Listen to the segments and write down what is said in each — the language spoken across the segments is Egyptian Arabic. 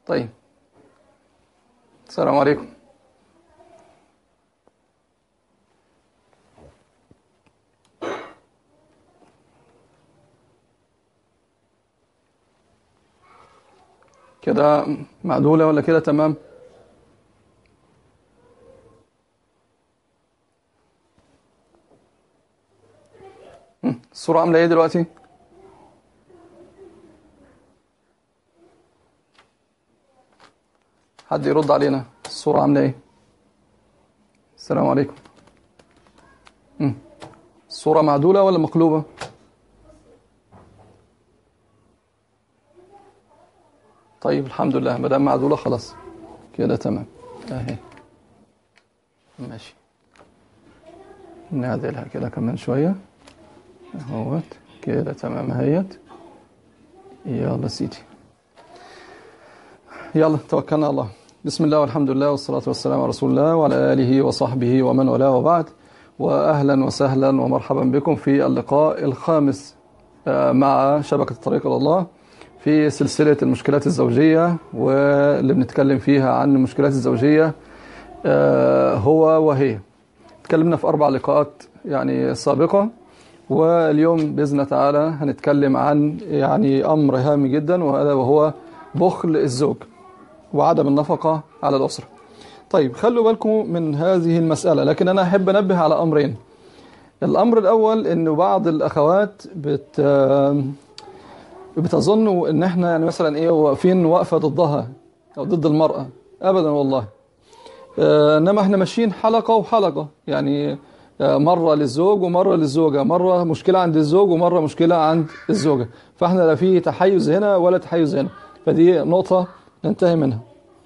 طيب السلام عليكم كده معدولة ولا كده تمام هم، الصورة عاملة ايه دلوقتي حد يرد علينا الصورة عاملة ايه السلام عليكم هم، الصورة معدولة ولا مقلوبة طيب الحمد لله ما دام معدولة خلاص كده تمام اهي ماشي نعدلها كده كمان شوية اهوت كده تمام اهيت يلا سيدي يلا توكلنا على الله بسم الله والحمد لله والصلاة والسلام على رسول الله وعلى آله وصحبه ومن والاه وبعد وأهلا وسهلا ومرحبا بكم في اللقاء الخامس آه، مع شبكة الطريق إلى الله في سلسلة المشكلات الزوجية واللي بنتكلم فيها عن المشكلات الزوجية آه، هو وهي تكلمنا في أربع لقاءات يعني سابقة واليوم بإذن الله تعالى هنتكلم عن يعني أمر هام جدا وهذا وهو بخل الزوج وعدم النفقة على الأسرة طيب خلوا بالكم من هذه المسألة لكن أنا أحب أنبه على أمرين الأمر الأول أنه بعض الأخوات بت بتظنوا ان احنا يعني مثلا ايه واقفين وقفه ضدها او ضد المراه ابدا والله آه، انما احنا ماشيين حلقه وحلقه يعني آه، مره للزوج ومره للزوجه مره مشكله عند الزوج ومره مشكله عند الزوجه فاحنا لا في تحيز هنا ولا تحيز هنا فدي نقطه ننتهي منها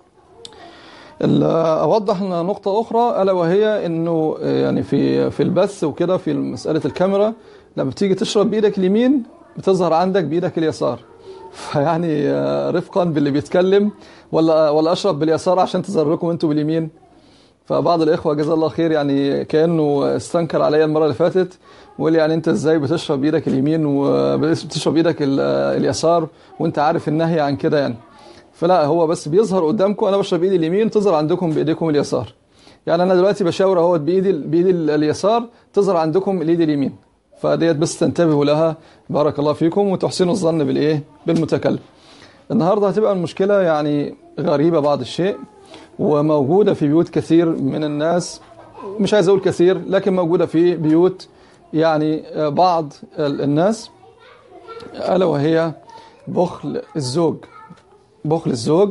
ال- اوضح لنا نقطه اخرى الا وهي انه آه، يعني في في البث وكده في مساله الكاميرا لما بتيجي تشرب بايدك اليمين بتظهر عندك بايدك اليسار فيعني آه، رفقا باللي بيتكلم ولا ولا اشرب باليسار عشان تظهر لكم انتوا باليمين فبعض الاخوه جزاه الله خير يعني كانه استنكر عليا المره اللي فاتت وقال لي يعني انت ازاي بتشرب بايدك اليمين وبتشرب بايدك ال- اليسار وانت عارف النهي عن كده يعني فلا هو بس بيظهر قدامكم انا بشرب بايدي اليمين تظهر عندكم بايديكم اليسار يعني انا دلوقتي بشاور اهوت بايدي بايدي اليسار تظهر عندكم الايد اليمين فديت بس تنتبهوا لها بارك الله فيكم وتحسنوا الظن بالايه بالمتكلم النهارده هتبقى المشكله يعني غريبه بعض الشيء وموجوده في بيوت كثير من الناس مش عايز اقول كثير لكن موجوده في بيوت يعني بعض الناس الا وهي بخل الزوج بخل الزوج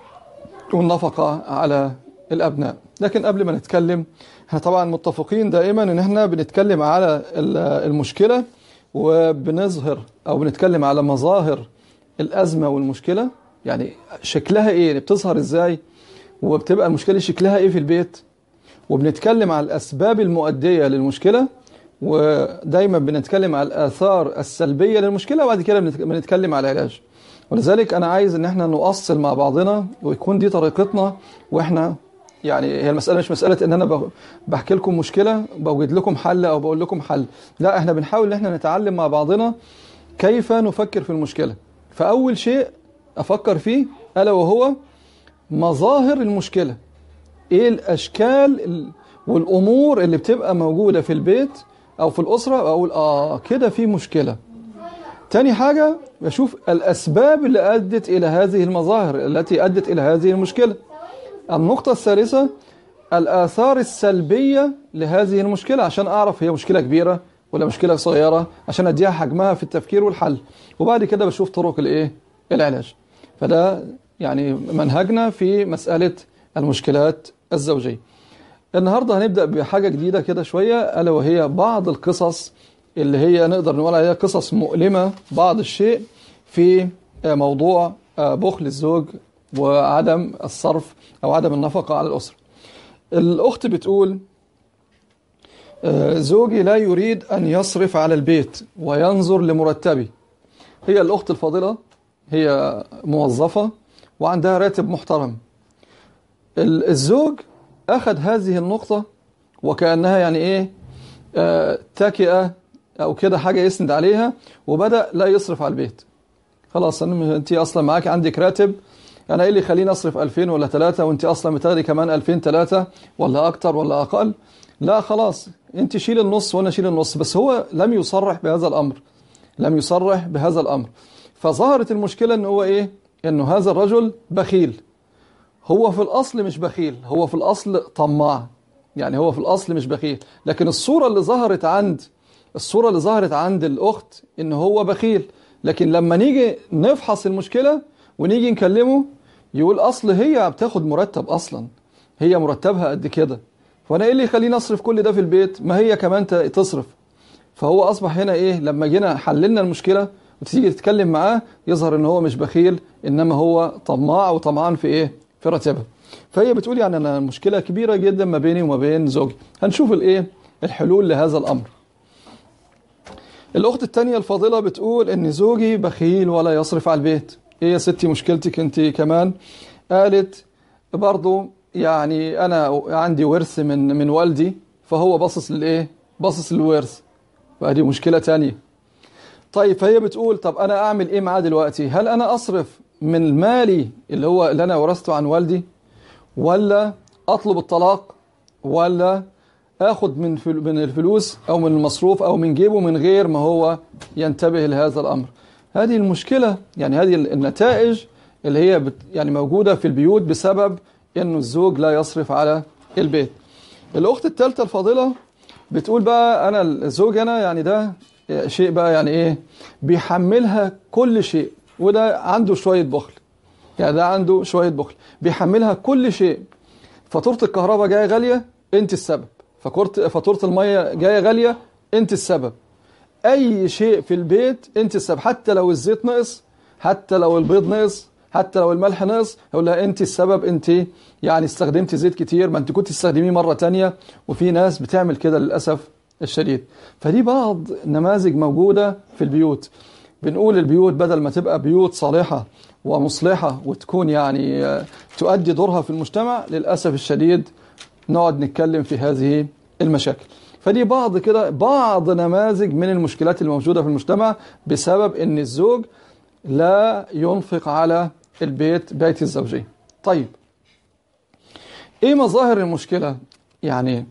والنفقه على الابناء لكن قبل ما نتكلم احنا طبعا متفقين دائما ان احنا بنتكلم على ال- المشكله وبنظهر او بنتكلم على مظاهر الازمه والمشكله يعني شكلها ايه يعني بتظهر ازاي وبتبقى المشكله شكلها ايه في البيت وبنتكلم على الاسباب المؤديه للمشكله ودايما بنتكلم على الاثار السلبيه للمشكله وبعد كده بنت- بنتكلم على العلاج ولذلك انا عايز ان احنا نؤصل مع بعضنا ويكون دي طريقتنا واحنا يعني هي المساله مش مساله ان انا ب- بحكي لكم مشكله بوجد لكم حل او بقول لكم حل لا احنا بنحاول ان احنا نتعلم مع بعضنا كيف نفكر في المشكله فاول شيء افكر فيه الا وهو مظاهر المشكله ايه الاشكال ال- والامور اللي بتبقى موجوده في البيت او في الاسره اقول اه كده في مشكله تاني حاجة بشوف الأسباب اللي أدت إلى هذه المظاهر التي أدت إلى هذه المشكلة النقطة الثالثة الآثار السلبية لهذه المشكلة عشان أعرف هي مشكلة كبيرة ولا مشكلة صغيرة عشان أديها حجمها في التفكير والحل وبعد كده بشوف طرق الإيه العلاج فده يعني منهجنا في مسألة المشكلات الزوجية النهاردة هنبدأ بحاجة جديدة كده شوية ألا وهي بعض القصص اللي هي نقدر نقول عليها قصص مؤلمة بعض الشيء في موضوع بخل الزوج وعدم الصرف أو عدم النفقة على الأسرة الأخت بتقول زوجي لا يريد أن يصرف على البيت وينظر لمرتبي هي الأخت الفاضلة هي موظفة وعندها راتب محترم الزوج أخذ هذه النقطة وكأنها يعني إيه آه تكئة أو كده حاجة يسند عليها وبدأ لا يصرف على البيت خلاص أنا أنت أصلا معاك عندك راتب انا ايه اللي يخليني اصرف 2000 ولا 3 وانت اصلا بتاخدي كمان 2000 3 ولا اكتر ولا اقل لا خلاص انت شيل النص وانا شيل النص بس هو لم يصرح بهذا الامر لم يصرح بهذا الامر فظهرت المشكله ان هو ايه انه هذا الرجل بخيل هو في الاصل مش بخيل هو في الاصل طماع يعني هو في الاصل مش بخيل لكن الصوره اللي ظهرت عند الصوره اللي ظهرت عند الاخت ان هو بخيل لكن لما نيجي نفحص المشكله ونيجي نكلمه يقول اصل هي بتاخد مرتب اصلا هي مرتبها قد كده وانا ايه اللي يخليني اصرف كل ده في البيت ما هي كمان تصرف فهو اصبح هنا ايه لما جينا حللنا المشكله وتيجي تتكلم معاه يظهر ان هو مش بخيل انما هو طماع وطمعان في ايه في راتبها فهي بتقول يعني انا مشكله كبيره جدا ما بيني وما بين زوجي هنشوف الايه الحلول لهذا الامر الاخت الثانيه الفاضله بتقول ان زوجي بخيل ولا يصرف على البيت ايه يا ستي مشكلتك انت كمان قالت برضو يعني انا عندي ورث من من والدي فهو باصص للايه باصص للورث فدي مشكله ثانيه طيب فهي بتقول طب انا اعمل ايه معاه دلوقتي هل انا اصرف من مالي اللي هو اللي انا ورثته عن والدي ولا اطلب الطلاق ولا اخد من من الفلوس او من المصروف او من جيبه من غير ما هو ينتبه لهذا الامر هذه المشكله يعني هذه النتائج اللي هي بت يعني موجوده في البيوت بسبب انه الزوج لا يصرف على البيت الاخت الثالثه الفاضله بتقول بقى انا الزوج انا يعني ده شيء بقى يعني ايه بيحملها كل شيء وده عنده شويه بخل يعني ده عنده شويه بخل بيحملها كل شيء فاتوره الكهرباء جايه غاليه انت السبب فاتوره الميه جايه غاليه انت السبب اي شيء في البيت انت السبب حتى لو الزيت نقص حتى لو البيض نقص حتى لو الملح نقص يقول لها انت السبب انت يعني استخدمتي زيت كتير ما انت كنت تستخدميه مره تانية وفي ناس بتعمل كده للاسف الشديد فدي بعض نماذج موجوده في البيوت بنقول البيوت بدل ما تبقى بيوت صالحه ومصلحه وتكون يعني تؤدي دورها في المجتمع للاسف الشديد نقعد نتكلم في هذه المشاكل فدي بعض كده بعض نماذج من المشكلات الموجودة في المجتمع بسبب ان الزوج لا ينفق على البيت بيت الزوجية طيب ايه مظاهر المشكلة يعني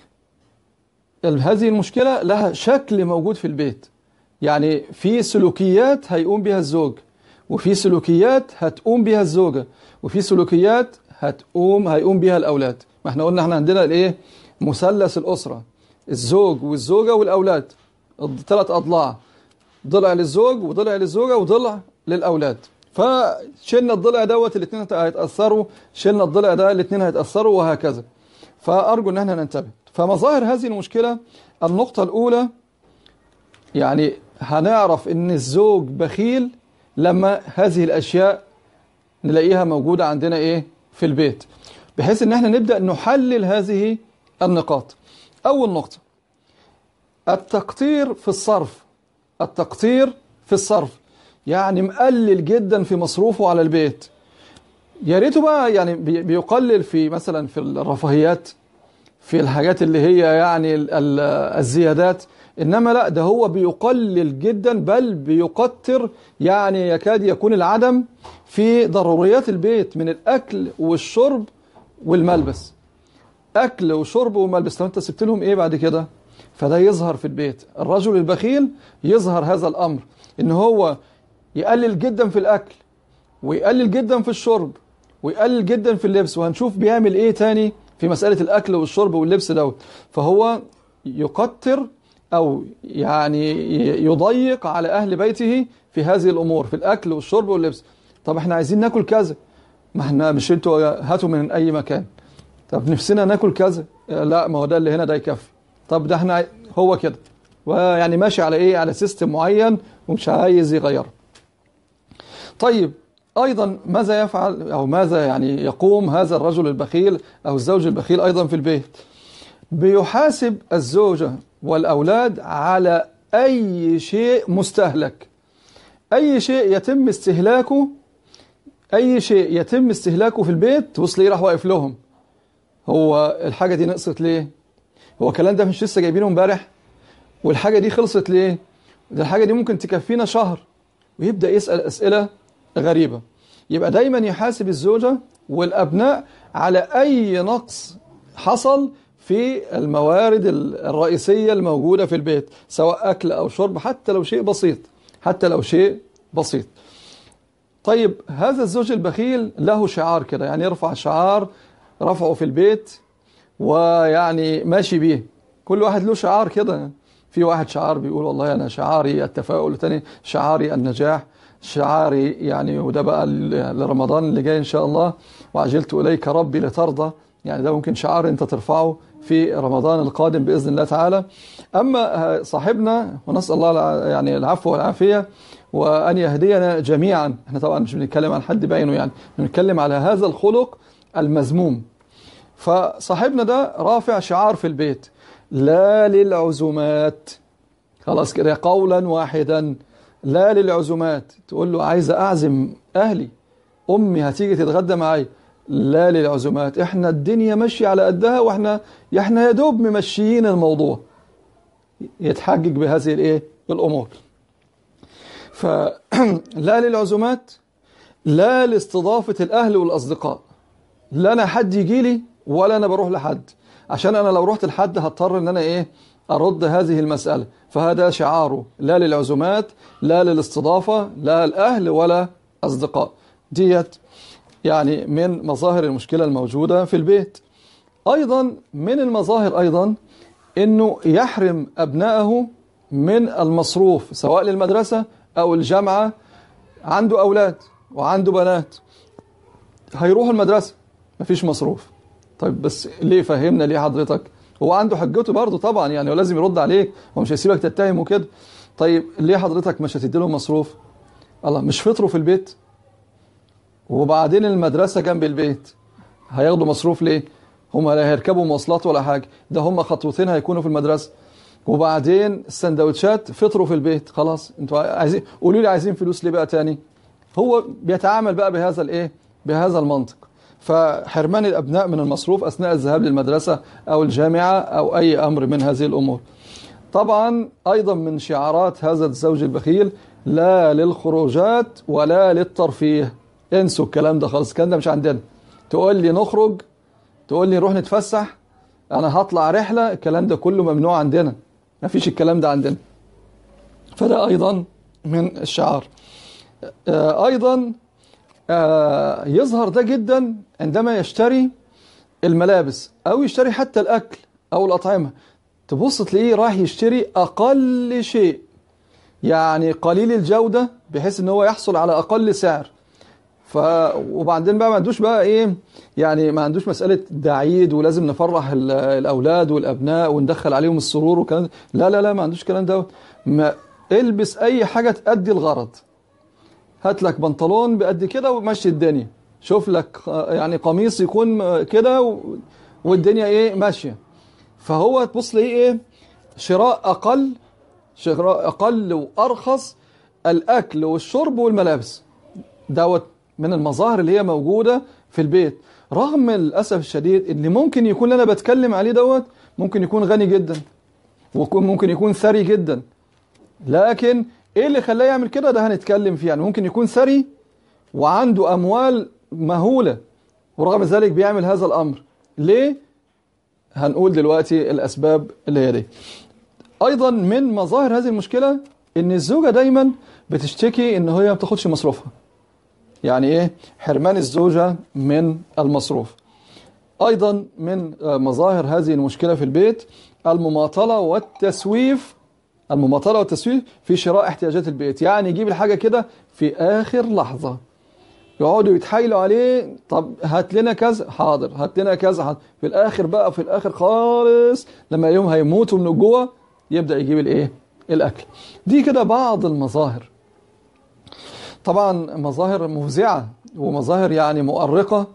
هذه المشكلة لها شكل موجود في البيت يعني في سلوكيات هيقوم بها الزوج وفي سلوكيات هتقوم بها الزوجة وفي سلوكيات هتقوم هيقوم بها الأولاد ما احنا قلنا احنا عندنا الايه مثلث الأسرة الزوج والزوجة والأولاد ثلاث أضلاع ضلع للزوج وضلع للزوجة وضلع للأولاد فشلنا الضلع دوت الاثنين هيتأثروا شلنا الضلع ده الاثنين هيتأثروا وهكذا فأرجو ان احنا ننتبه فمظاهر هذه المشكلة النقطة الأولى يعني هنعرف ان الزوج بخيل لما هذه الأشياء نلاقيها موجودة عندنا ايه في البيت بحيث ان احنا نبدأ نحلل هذه النقاط أول نقطة التقطير في الصرف التقطير في الصرف يعني مقلل جدا في مصروفه على البيت يا ريته بقى يعني بيقلل في مثلا في الرفاهيات في الحاجات اللي هي يعني الزيادات إنما لا ده هو بيقلل جدا بل بيقتر يعني يكاد يكون العدم في ضروريات البيت من الأكل والشرب والملبس أكل وشرب وملبس طب أنت سبت لهم إيه بعد كده فده يظهر في البيت الرجل البخيل يظهر هذا الأمر إن هو يقلل جدا في الأكل ويقلل جدا في الشرب ويقلل جدا في اللبس وهنشوف بيعمل إيه تاني في مسألة الأكل والشرب واللبس دوت فهو يقتر أو يعني يضيق على أهل بيته في هذه الأمور في الأكل والشرب واللبس طب احنا عايزين ناكل كذا ما احنا مش انتوا هاتوا من أي مكان طب نفسنا ناكل كذا لا ما هو ده اللي هنا ده يكفي طب ده احنا هو كده ويعني ماشي على ايه على سيستم معين ومش عايز يغيره طيب ايضا ماذا يفعل او ماذا يعني يقوم هذا الرجل البخيل او الزوج البخيل ايضا في البيت بيحاسب الزوجة والاولاد على اي شيء مستهلك اي شيء يتم استهلاكه اي شيء يتم استهلاكه في البيت تبص ليه راح واقف لهم هو الحاجة دي نقصت ليه هو الكلام ده مش لسه جايبينه امبارح والحاجة دي خلصت ليه ده الحاجة دي ممكن تكفينا شهر ويبدأ يسأل أسئلة غريبة يبقى دايما يحاسب الزوجة والأبناء على أي نقص حصل في الموارد الرئيسية الموجودة في البيت سواء أكل أو شرب حتى لو شيء بسيط حتى لو شيء بسيط طيب هذا الزوج البخيل له شعار كده يعني يرفع شعار رفعه في البيت ويعني ماشي بيه كل واحد له شعار كده في واحد شعار بيقول والله أنا شعاري التفاؤل الثاني شعاري النجاح شعاري يعني وده بقى لرمضان اللي جاي إن شاء الله وعجلت إليك ربي لترضى يعني ده ممكن شعار أنت ترفعه في رمضان القادم بإذن الله تعالى أما صاحبنا ونسأل الله يعني العفو والعافية وأن يهدينا جميعا احنا طبعا مش بنتكلم عن حد بعينه يعني بنتكلم على هذا الخلق المذموم فصاحبنا ده رافع شعار في البيت لا للعزومات خلاص كده قولا واحدا لا للعزومات تقول له عايز أعزم أهلي أمي هتيجي تتغدى معايا لا للعزومات احنا الدنيا ماشية على قدها واحنا احنا يا دوب ممشيين الموضوع يتحجج بهذه الايه الامور فلا للعزومات لا لاستضافة الاهل والاصدقاء لا انا حد يجي لي ولا انا بروح لحد عشان انا لو رحت لحد هضطر ان انا ايه ارد هذه المسألة فهذا شعاره لا للعزومات لا للاستضافة لا الاهل ولا اصدقاء ديت يعني من مظاهر المشكلة الموجودة في البيت أيضا من المظاهر أيضا أنه يحرم أبنائه من المصروف سواء للمدرسة أو الجامعة عنده أولاد وعنده بنات هيروحوا المدرسة مفيش مصروف طيب بس ليه فهمنا ليه حضرتك هو عنده حجته برضه طبعا يعني هو لازم يرد عليك هو مش هيسيبك تتهمه كده طيب ليه حضرتك مش هتدي لهم مصروف الله مش فطروا في البيت وبعدين المدرسة جنب البيت هياخدوا مصروف ليه هم لا هيركبوا مواصلات ولا حاجة ده هم خطوتين هيكونوا في المدرسة وبعدين السندوتشات فطروا في البيت خلاص انتوا عايزين قولوا لي عايزين فلوس ليه بقى تاني هو بيتعامل بقى بهذا الايه بهذا المنطق فحرمان الابناء من المصروف اثناء الذهاب للمدرسة او الجامعة او اي امر من هذه الامور طبعا ايضا من شعارات هذا الزوج البخيل لا للخروجات ولا للترفيه انسوا الكلام ده خالص الكلام ده مش عندنا تقول لي نخرج تقول لي نروح نتفسح انا هطلع رحلة الكلام ده كله ممنوع عندنا ما فيش الكلام ده عندنا فده ايضا من الشعار ايضا يظهر ده جدا عندما يشتري الملابس او يشتري حتى الاكل او الاطعمة تبص تلاقيه راح يشتري اقل شيء يعني قليل الجودة بحيث ان هو يحصل على اقل سعر ف وبعدين بقى ما عندوش بقى ايه يعني ما عندوش مسألة دعيد ولازم نفرح الاولاد والابناء وندخل عليهم السرور وكلام لا لا لا ما عندوش الكلام دوت ما البس اي حاجة تأدي الغرض هات لك بنطلون بقد كده ومشي الدنيا شوف لك يعني قميص يكون كده والدنيا ايه ماشية فهو تبص ليه ايه شراء اقل شراء اقل وارخص الاكل والشرب والملابس دوت من المظاهر اللي هي موجودة في البيت رغم الأسف الشديد اللي ممكن يكون اللي أنا بتكلم عليه دوت ممكن يكون غني جدا وممكن يكون ثري جدا لكن ايه اللي خلاه يعمل كده ده هنتكلم فيه يعني ممكن يكون ثري وعنده أموال مهولة ورغم ذلك بيعمل هذا الأمر ليه؟ هنقول دلوقتي الأسباب اللي هي دي أيضا من مظاهر هذه المشكلة إن الزوجة دايما بتشتكي إن هي ما بتاخدش مصروفها يعني ايه حرمان الزوجة من المصروف ايضا من مظاهر هذه المشكلة في البيت المماطلة والتسويف المماطلة والتسويف في شراء احتياجات البيت يعني يجيب الحاجة كده في اخر لحظة يقعدوا يتحايلوا عليه طب هات لنا كذا حاضر هات لنا كذا حاضر في الاخر بقى في الاخر خالص لما اليوم هيموتوا من جوه يبدأ يجيب الايه الاكل دي كده بعض المظاهر طبعا مظاهر مفزعة ومظاهر يعني مؤرقة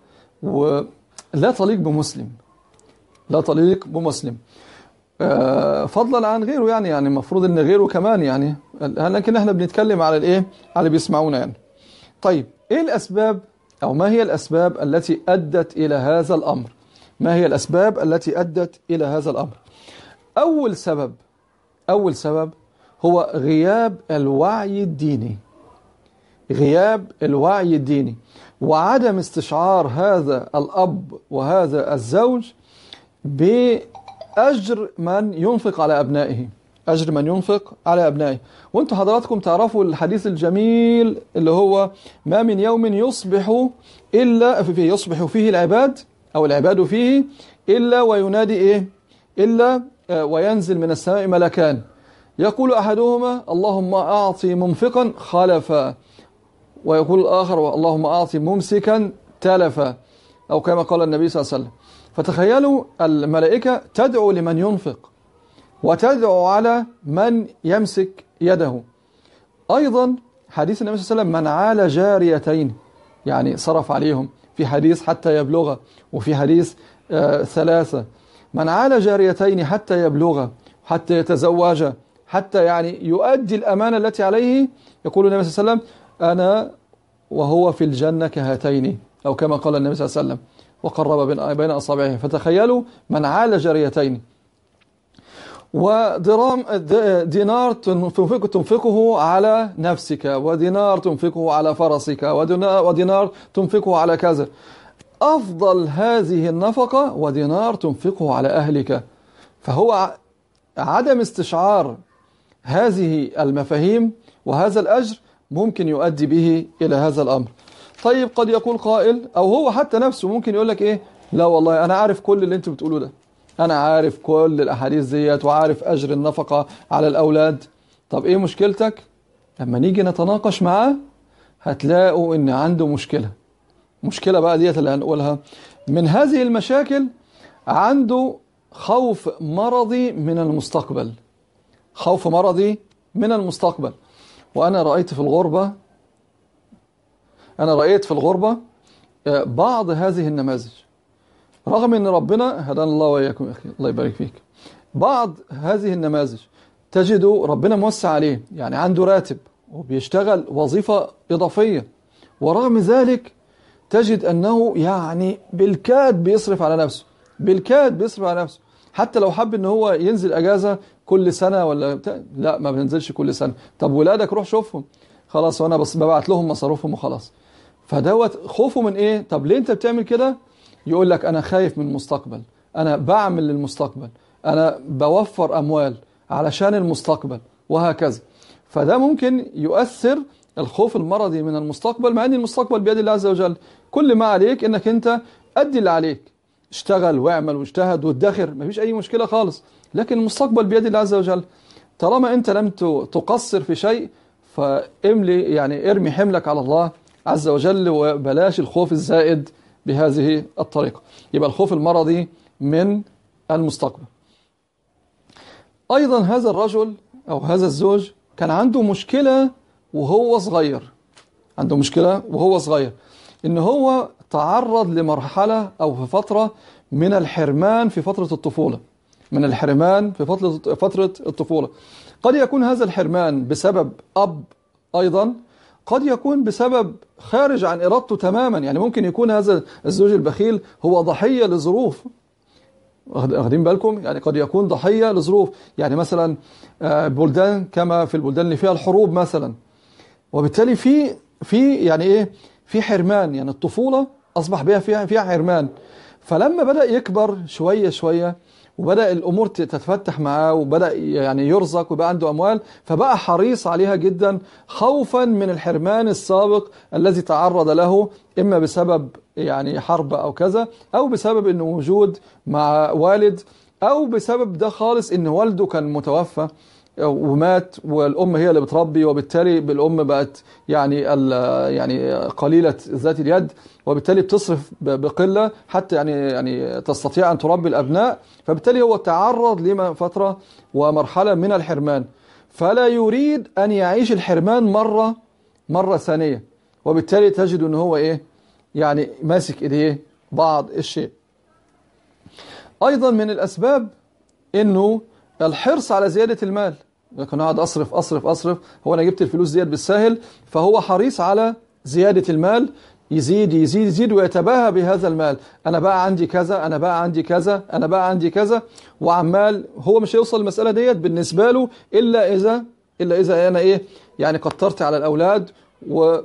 ولا تليق بمسلم لا تليق بمسلم فضلا عن غيره يعني يعني المفروض ان غيره كمان يعني لكن احنا بنتكلم على الايه على اللي بيسمعونا يعني طيب ايه الاسباب او ما هي الاسباب التي ادت الى هذا الامر ما هي الاسباب التي ادت الى هذا الامر اول سبب اول سبب هو غياب الوعي الديني غياب الوعي الديني وعدم استشعار هذا الأب وهذا الزوج بأجر من ينفق على أبنائه أجر من ينفق على أبنائه وانتم حضراتكم تعرفوا الحديث الجميل اللي هو ما من يوم يصبح إلا فيه يصبح فيه العباد أو العباد فيه إلا وينادي إيه إلا وينزل من السماء ملكان يقول أحدهما اللهم أعطي منفقا خلفا ويقول الآخر اللهم أعطي ممسكا تلفا أو كما قال النبي صلى الله عليه وسلم فتخيلوا الملائكة تدعو لمن ينفق وتدعو على من يمسك يده أيضا حديث النبي صلى الله عليه وسلم من عال جاريتين يعني صرف عليهم في حديث حتى يبلغ وفي حديث آه ثلاثة من عال جاريتين حتى يبلغ حتى يتزوج حتى يعني يؤدي الأمانة التي عليه يقول النبي صلى الله عليه وسلم أنا وهو في الجنة كهاتين أو كما قال النبي صلى الله عليه وسلم وقرب بين أصابعه فتخيلوا من عال جاريتين ودرام دينار تنفق تنفقه على نفسك ودينار تنفقه على فرسك ودينار تنفقه على كذا أفضل هذه النفقة ودينار تنفقه على أهلك فهو عدم استشعار هذه المفاهيم وهذا الأجر ممكن يؤدي به إلى هذا الأمر طيب قد يقول قائل أو هو حتى نفسه ممكن يقول لك إيه لا والله أنا عارف كل اللي أنت بتقوله ده أنا عارف كل الأحاديث ديت وعارف أجر النفقة على الأولاد طب إيه مشكلتك لما نيجي نتناقش معاه هتلاقوا إن عنده مشكلة مشكلة بقى ديت اللي هنقولها من هذه المشاكل عنده خوف مرضي من المستقبل خوف مرضي من المستقبل وأنا رأيت في الغربة أنا رأيت في الغربة بعض هذه النماذج رغم أن ربنا هدانا الله وإياكم يا أخي الله يبارك فيك بعض هذه النماذج تجد ربنا موسع عليه يعني عنده راتب وبيشتغل وظيفة إضافية ورغم ذلك تجد أنه يعني بالكاد بيصرف على نفسه بالكاد بيصرف على نفسه حتى لو حب ان هو ينزل اجازه كل سنه ولا بتاع لا ما بننزلش كل سنه طب ولادك روح شوفهم خلاص وانا بس ببعت لهم مصاريفهم وخلاص فدوت خوفه من ايه طب ليه انت بتعمل كده يقول لك انا خايف من المستقبل انا بعمل للمستقبل انا بوفر اموال علشان المستقبل وهكذا فده ممكن يؤثر الخوف المرضي من المستقبل مع ان المستقبل بيد الله عز وجل كل ما عليك انك انت ادي اللي عليك اشتغل واعمل واجتهد وادخر مفيش اي مشكلة خالص لكن المستقبل بيد الله عز وجل طالما انت لم تقصر في شيء فاملي يعني ارمي حملك على الله عز وجل وبلاش الخوف الزائد بهذه الطريقة يبقى الخوف المرضي من المستقبل أيضا هذا الرجل أو هذا الزوج كان عنده مشكلة وهو صغير عنده مشكلة وهو صغير إن هو تعرض لمرحلة أو في فترة من الحرمان في فترة الطفولة من الحرمان في فترة فترة الطفولة قد يكون هذا الحرمان بسبب أب أيضا قد يكون بسبب خارج عن إرادته تماما يعني ممكن يكون هذا الزوج البخيل هو ضحية لظروف واخدين بالكم يعني قد يكون ضحية لظروف يعني مثلا بلدان كما في البلدان اللي فيها الحروب مثلا وبالتالي في في يعني ايه في حرمان يعني الطفولة أصبح بها فيها فيها حرمان فلما بدأ يكبر شوية شوية وبدأ الأمور تتفتح معاه وبدأ يعني يرزق وبقى عنده أموال فبقى حريص عليها جدا خوفا من الحرمان السابق الذي تعرض له إما بسبب يعني حرب أو كذا أو بسبب أنه موجود مع والد أو بسبب ده خالص أن والده كان متوفى ومات والأم هي اللي بتربي وبالتالي بالأم بقت يعني يعني قليلة ذات اليد وبالتالي بتصرف بقلة حتى يعني يعني تستطيع أن تربي الأبناء فبالتالي هو تعرض لما فترة ومرحلة من الحرمان فلا يريد أن يعيش الحرمان مرة مرة ثانية وبالتالي تجد أنه هو إيه يعني ماسك إيديه بعض الشيء أيضا من الأسباب أنه الحرص على زيادة المال لكن قاعد أصرف أصرف أصرف هو أنا جبت الفلوس ديت بالساهل فهو حريص على زيادة المال يزيد يزيد يزيد ويتباهى بهذا المال أنا بقى عندي كذا أنا بقى عندي كذا أنا بقى عندي كذا وعمال هو مش هيوصل المسألة ديت بالنسبة له إلا إذا إلا إذا أنا إيه يعني قطرت على الأولاد و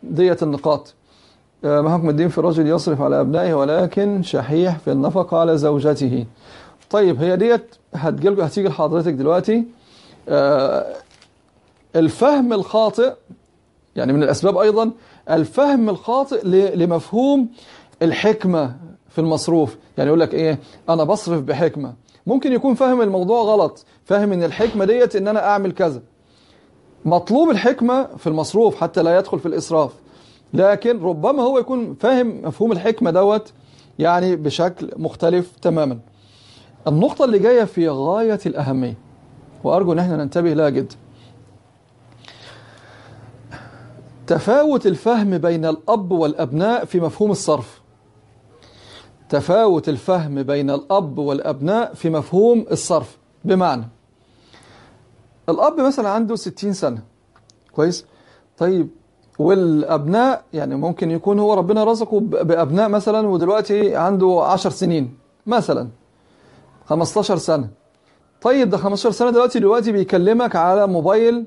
ديت النقاط آه، ما حكم الدين في الرجل يصرف على أبنائه ولكن شحيح في النفقة على زوجته طيب هي ديت هتجيلكم هتيجي لحضرتك دلوقتي آه، الفهم الخاطئ يعني من الأسباب أيضا الفهم الخاطئ ل- لمفهوم الحكمة في المصروف يعني يقول لك إيه أنا بصرف بحكمة ممكن يكون فاهم الموضوع غلط فاهم إن الحكمة ديت إن أنا أعمل كذا مطلوب الحكمة في المصروف حتى لا يدخل في الإسراف لكن ربما هو يكون فاهم مفهوم الحكمة دوت يعني بشكل مختلف تماما النقطة اللي جاية في غاية الأهمية وأرجو أن احنا ننتبه لها جدا تفاوت الفهم بين الأب والأبناء في مفهوم الصرف تفاوت الفهم بين الأب والأبناء في مفهوم الصرف بمعنى الأب مثلا عنده 60 سنة كويس طيب والأبناء يعني ممكن يكون هو ربنا رزقه ب- بأبناء مثلا ودلوقتي عنده 10 سنين مثلا 15 سنة طيب ده 15 سنة دلوقتي دلوقتي بيكلمك على موبايل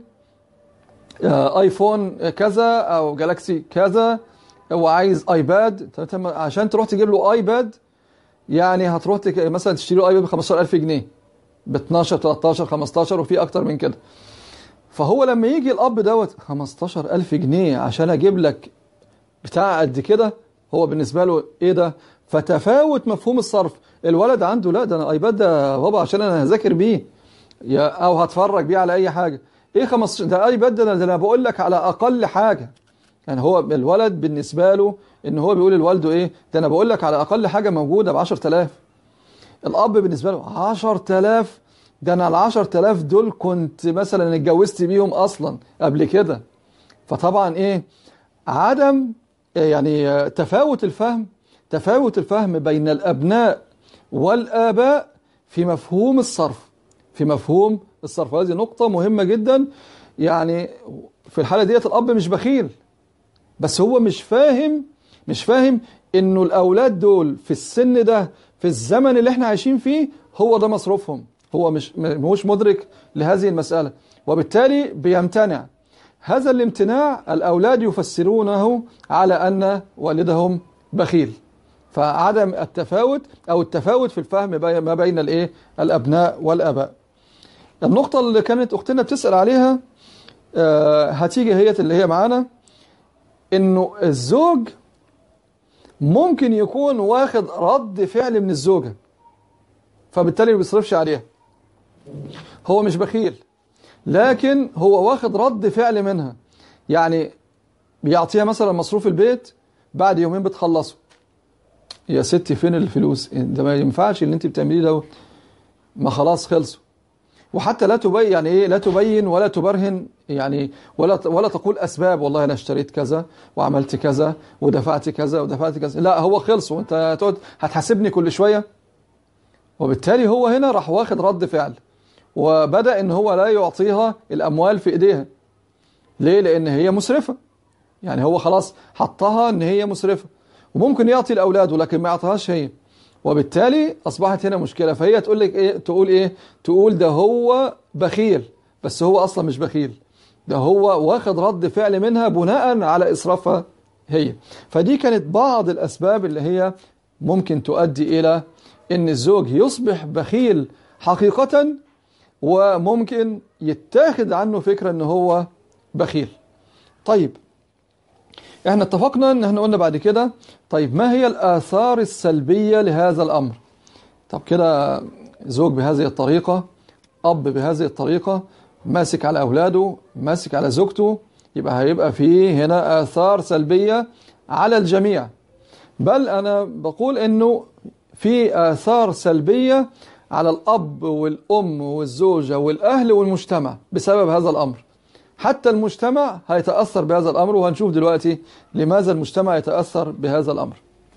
آه، ايفون كذا او جالاكسي كذا وعايز ايباد طب أنت عشان تروح تجيب له ايباد يعني هتروح تك... مثلا تشتري له ايباد ب 15000 جنيه ب 12 13 15 وفي اكتر من كده فهو لما يجي الاب دوت 15000 جنيه عشان اجيب لك بتاع قد كده هو بالنسبه له ايه ده فتفاوت مفهوم الصرف الولد عنده لا ده انا ايباد ده يا بابا عشان انا هذاكر بيه يا او هتفرج بيه على اي حاجه ايه 15 ده ايباد ده أنا- ده انا بقول لك على اقل حاجه يعني هو الولد بالنسبه له ان هو بيقول لوالده ايه ده انا بقول لك على اقل حاجه موجوده ب 10000 الاب بالنسبه له 10000 ده انا ال 10000 دول كنت مثلا اتجوزت بيهم اصلا قبل كده فطبعا ايه عدم يعني تفاوت الفهم تفاوت الفهم بين الابناء والاباء في مفهوم الصرف في مفهوم الصرف هذه نقطة مهمة جدا يعني في الحالة ديت الأب مش بخيل بس هو مش فاهم مش فاهم إنه الأولاد دول في السن ده في الزمن اللي احنا عايشين فيه هو ده مصروفهم هو مش مش مدرك لهذه المسألة وبالتالي بيمتنع هذا الامتناع الأولاد يفسرونه على أن والدهم بخيل فعدم التفاوت أو التفاوت في الفهم بي- ما بين الإيه الأبناء والآباء النقطة اللي كانت أختنا بتسأل عليها آه، هتيجي هي اللي هي معانا إنه الزوج ممكن يكون واخد رد فعل من الزوجة فبالتالي ما بيصرفش عليها هو مش بخيل لكن هو واخد رد فعل منها يعني بيعطيها مثلا مصروف البيت بعد يومين بتخلصه يا ستي فين الفلوس ده ما ينفعش اللي انت بتعمليه ده ما خلاص خلصوا وحتى لا تبين يعني ايه لا تبين ولا تبرهن يعني ولا ولا تقول اسباب والله انا اشتريت كذا وعملت كذا ودفعت كذا ودفعت كذا لا هو خلص وانت هتقعد هتحاسبني كل شويه وبالتالي هو هنا راح واخد رد فعل وبدا ان هو لا يعطيها الاموال في ايديها ليه لان هي مسرفه يعني هو خلاص حطها ان هي مسرفه وممكن يعطي لاولاده لكن ما يعطيهاش هي وبالتالي اصبحت هنا مشكله فهي تقول لك ايه تقول ايه تقول ده هو بخيل بس هو اصلا مش بخيل ده هو واخد رد فعل منها بناء على اسرافها هي فدي كانت بعض الاسباب اللي هي ممكن تؤدي الى ان الزوج يصبح بخيل حقيقه وممكن يتاخد عنه فكره ان هو بخيل طيب احنا اتفقنا ان احنا قلنا بعد كده طيب ما هي الآثار السلبية لهذا الأمر طب كده زوج بهذه الطريقة أب بهذه الطريقة ماسك على أولاده ماسك على زوجته يبقى هيبقى فيه هنا آثار سلبية على الجميع بل أنا بقول أنه في آثار سلبية على الأب والأم والزوجة والأهل والمجتمع بسبب هذا الأمر حتى المجتمع هيتأثر بهذا الأمر وهنشوف دلوقتي لماذا المجتمع يتأثر بهذا الأمر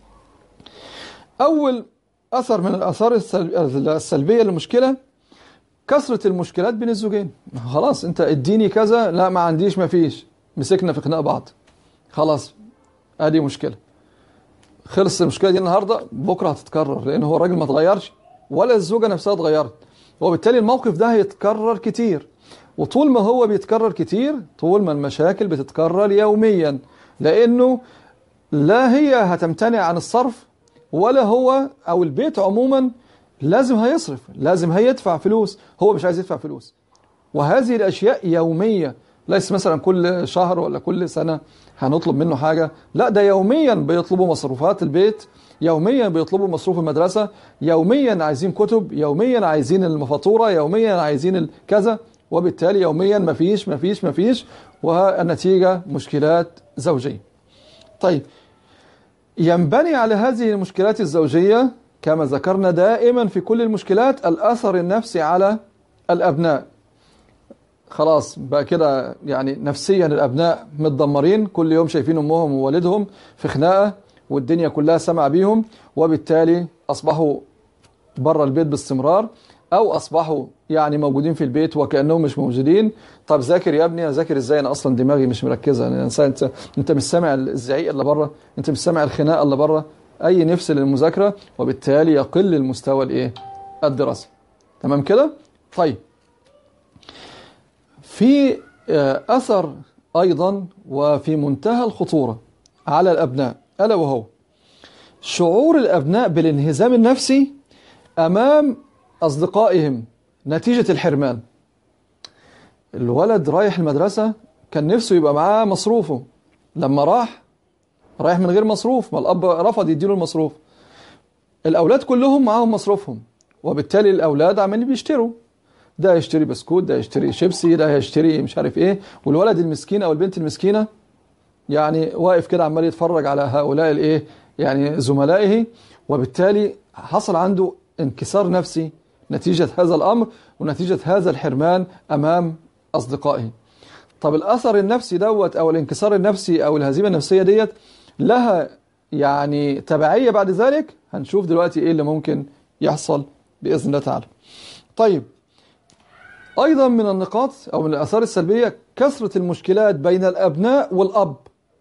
أول أثر من الآثار السلبية للمشكلة كثرة المشكلات بين الزوجين خلاص أنت اديني كذا لا ما عنديش ما فيش مسكنا في خناق بعض خلاص ادي مشكلة خلص المشكلة دي النهاردة بكرة هتتكرر لأن هو الراجل ما اتغيرش ولا الزوجة نفسها اتغيرت وبالتالي الموقف ده هيتكرر كتير وطول ما هو بيتكرر كتير طول ما المشاكل بتتكرر يوميا لأنه لا هي هتمتنع عن الصرف ولا هو أو البيت عموما لازم هيصرف لازم هيدفع فلوس هو مش عايز يدفع فلوس وهذه الأشياء يومية ليس مثلا كل شهر ولا كل سنة هنطلب منه حاجة لا ده يوميا بيطلبوا مصروفات البيت يوميا بيطلبوا مصروف المدرسة يوميا عايزين كتب يوميا عايزين المفاتورة يوميا عايزين كذا وبالتالي يوميا مفيش مفيش مفيش والنتيجة مشكلات زوجية طيب ينبني على هذه المشكلات الزوجية كما ذكرنا دائما في كل المشكلات الأثر النفسي على الأبناء خلاص بقى كده يعني نفسيا الأبناء متدمرين كل يوم شايفين أمهم ووالدهم في خناقة والدنيا كلها سمع بيهم وبالتالي أصبحوا بره البيت باستمرار أو أصبحوا يعني موجودين في البيت وكأنهم مش موجودين طب ذاكر يا ابني أذاكر إزاي أنا أصلا دماغي مش مركزة يعني أنت أنت مش سامع الزعيق اللي بره أنت مش سامع الخناقة اللي بره أي نفس للمذاكرة وبالتالي يقل المستوى الإيه الدراسي تمام كده طيب في أثر أيضا وفي منتهى الخطورة على الأبناء ألا وهو شعور الأبناء بالانهزام النفسي أمام أصدقائهم نتيجة الحرمان الولد رايح المدرسة كان نفسه يبقى معاه مصروفه لما راح رايح من غير مصروف ما الأب رفض يديله المصروف الأولاد كلهم معاهم مصروفهم وبالتالي الأولاد عمالين بيشتروا ده يشتري بسكوت ده يشتري شيبسي ده يشتري مش عارف ايه والولد المسكين او البنت المسكينه يعني واقف كده عمال يتفرج على هؤلاء الايه يعني زملائه وبالتالي حصل عنده انكسار نفسي نتيجة هذا الأمر ونتيجة هذا الحرمان أمام أصدقائه طب الأثر النفسي دوت أو الانكسار النفسي أو الهزيمة النفسية ديت لها يعني تبعية بعد ذلك هنشوف دلوقتي إيه اللي ممكن يحصل بإذن الله تعالى طيب أيضا من النقاط أو من الآثار السلبية كثرة المشكلات بين الأبناء والأب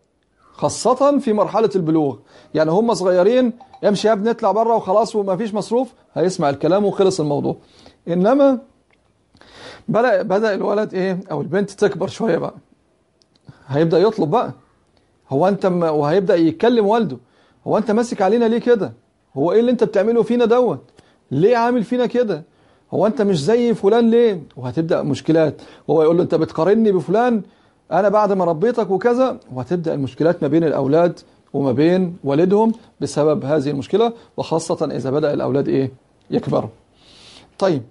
خاصة في مرحلة البلوغ يعني هم صغيرين يمشي يا ابني اطلع بره وخلاص وما فيش مصروف هيسمع الكلام وخلص الموضوع إنما بدأ, بدأ الولد إيه أو البنت تكبر شوية بقى هيبدأ يطلب بقى هو أنت م... وهيبدأ يتكلم والده هو أنت ماسك علينا ليه كده هو إيه اللي أنت بتعمله فينا دوت ليه عامل فينا كده هو أنت مش زي فلان ليه وهتبدأ مشكلات وهو يقول له أنت بتقارني بفلان أنا بعد ما ربيتك وكذا وهتبدأ المشكلات ما بين الأولاد وما بين والدهم بسبب هذه المشكلة وخاصة إذا بدأ الأولاد إيه يكبروا طيب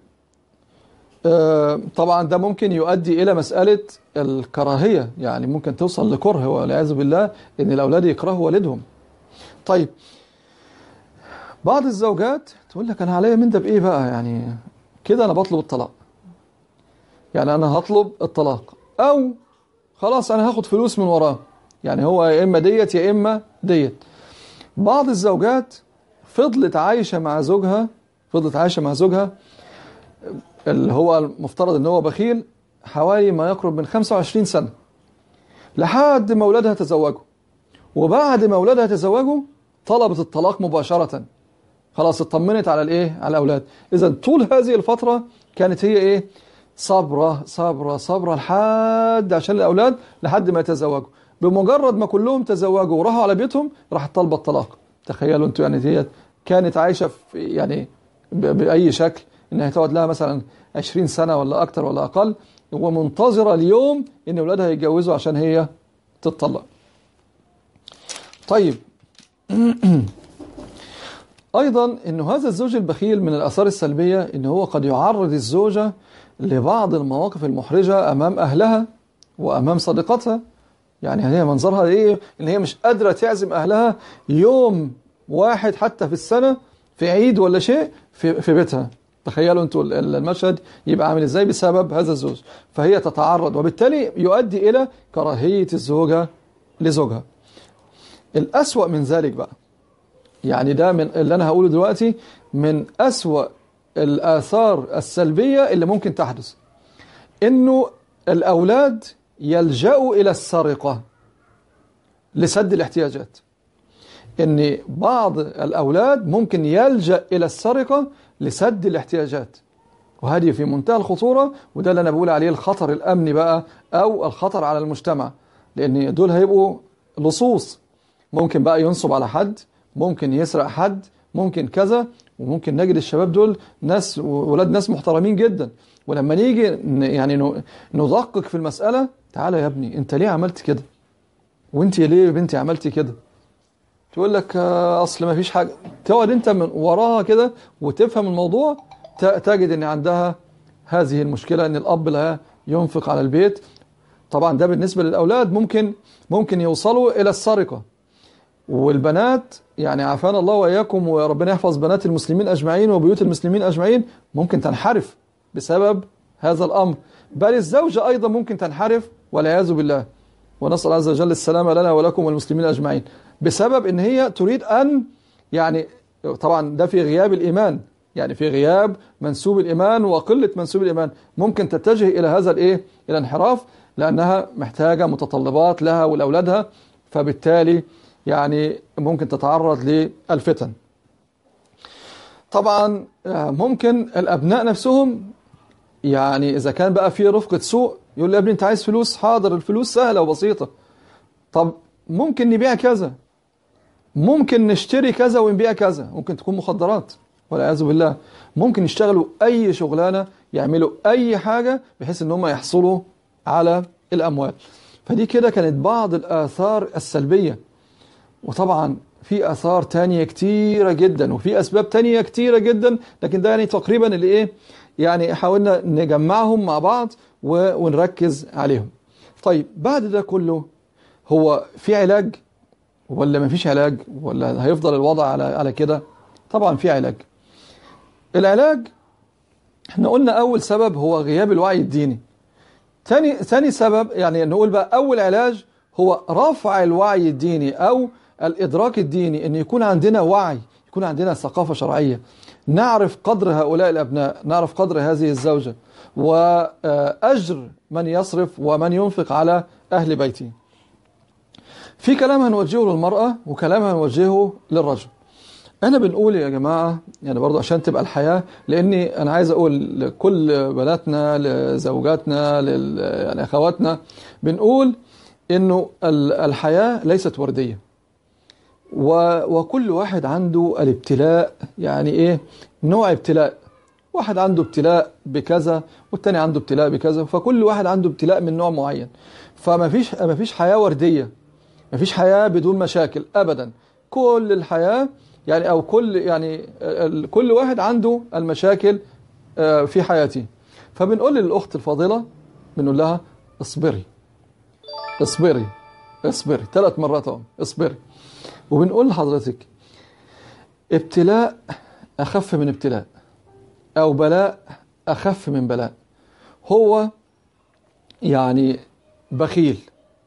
آه طبعا ده ممكن يؤدي إلى مسألة الكراهية يعني ممكن توصل لكره والعياذ بالله إن الأولاد يكرهوا والدهم طيب بعض الزوجات تقول لك أنا عليا من ده بإيه بقى يعني كده أنا بطلب الطلاق يعني أنا هطلب الطلاق أو خلاص أنا هاخد فلوس من وراه يعني هو يا إما ديت يا إما ديت بعض الزوجات فضلت عايشة مع زوجها فضلت عايشة مع زوجها اللي هو المفترض ان هو بخيل حوالي ما يقرب من 25 سنة لحد ما أولادها تزوجوا وبعد ما أولادها تزوجوا طلبت الطلاق مباشرة خلاص اطمنت على الايه على الأولاد إذا طول هذه الفترة كانت هي ايه صبرة صبرة صبرة لحد عشان الأولاد لحد ما يتزوجوا بمجرد ما كلهم تزوجوا وراحوا على بيتهم راحت طالبه الطلاق تخيلوا انتوا يعني هي كانت عايشة في يعني بأي شكل انها تقعد لها مثلا 20 سنة ولا اكتر ولا اقل ومنتظرة اليوم ان اولادها يتجوزوا عشان هي تتطلق طيب ايضا انه هذا الزوج البخيل من الاثار السلبية ان هو قد يعرض الزوجة لبعض المواقف المحرجة امام اهلها وامام صديقتها يعني هي منظرها ايه ان هي مش قادرة تعزم اهلها يوم واحد حتى في السنة في عيد ولا شيء في, في بيتها تخيلوا انتوا المشهد يبقى عامل ازاي بسبب هذا الزوج فهي تتعرض وبالتالي يؤدي الى كراهية الزوجة لزوجها الأسوأ من ذلك بقى يعني ده من اللي انا هقوله دلوقتي من أسوأ الآثار السلبية اللي ممكن تحدث انه الأولاد يلجأوا إلى السرقة لسد الاحتياجات ان بعض الأولاد ممكن يلجأ إلى السرقة لسد الاحتياجات وهذه في منتهى الخطورة وده اللي أنا بقول عليه الخطر الأمني بقى أو الخطر على المجتمع لأن دول هيبقوا لصوص ممكن بقى ينصب على حد ممكن يسرق حد ممكن كذا وممكن نجد الشباب دول ناس ولاد ناس محترمين جدا ولما نيجي ن- يعني ن- ندقق في المسألة تعالى يا ابني انت ليه عملت كده وانت ليه يا بنتي عملتي كده تقول لك آه، اصل ما فيش حاجة تقعد انت من وراها كده وتفهم الموضوع ت- تجد ان عندها هذه المشكلة ان الاب لا ينفق على البيت طبعا ده بالنسبة للأولاد ممكن ممكن يوصلوا إلى السرقة والبنات يعني عافانا الله وإياكم وربنا يحفظ بنات المسلمين أجمعين وبيوت المسلمين أجمعين ممكن تنحرف بسبب هذا الأمر بل الزوجة أيضا ممكن تنحرف والعياذ بالله ونسأل عز وجل السلامة لنا ولكم والمسلمين أجمعين بسبب إن هي تريد أن يعني طبعا ده في غياب الإيمان يعني في غياب منسوب الإيمان وقلة منسوب الإيمان ممكن تتجه إلى هذا الإيه إلى انحراف لأنها محتاجة متطلبات لها ولأولادها فبالتالي يعني ممكن تتعرض للفتن طبعا آه، ممكن الأبناء نفسهم يعني إذا كان بقى في رفقة سوء يقول لي يا ابني أنت عايز فلوس حاضر الفلوس سهلة وبسيطة طب ممكن نبيع كذا ممكن نشتري كذا ونبيع كذا ممكن تكون مخدرات والعياذ بالله ممكن يشتغلوا أي شغلانة يعملوا أي حاجة بحيث إن هم يحصلوا على الأموال فدي كده كانت بعض الآثار السلبية وطبعا في آثار تانية كتيرة جدا وفي أسباب تانية كتيرة جدا لكن ده يعني تقريبا اللي إيه يعني حاولنا نجمعهم مع بعض و- ونركز عليهم طيب بعد ده كله هو في علاج ولا مفيش علاج ولا هيفضل الوضع على على كده طبعا في علاج العلاج احنا قلنا اول سبب هو غياب الوعي الديني ثاني ثاني سبب يعني نقول بقى اول علاج هو رفع الوعي الديني او الادراك الديني ان يكون عندنا وعي يكون عندنا ثقافة شرعية نعرف قدر هؤلاء الابناء نعرف قدر هذه الزوجة واجر من يصرف ومن ينفق على اهل بيته في كلام هنوجهه للمرأة وكلام هنوجهه للرجل انا بنقول يا جماعة يعني برضو عشان تبقى الحياة لاني انا عايز اقول لكل بناتنا لزوجاتنا لل يعني اخواتنا بنقول انه ال- الحياة ليست وردية و- وكل واحد عنده الابتلاء يعني ايه نوع ابتلاء واحد عنده ابتلاء بكذا والتاني عنده ابتلاء بكذا فكل واحد عنده ابتلاء من نوع معين فما فيش ما فيش حياة وردية ما فيش حياة بدون مشاكل ابدا كل الحياة يعني او كل يعني ال- كل واحد عنده المشاكل آه، في حياته فبنقول للاخت الفاضلة بنقول لها اصبري اصبري اصبري ثلاث مرات اهو اصبري وبنقول لحضرتك ابتلاء اخف من ابتلاء او بلاء اخف من بلاء هو يعني بخيل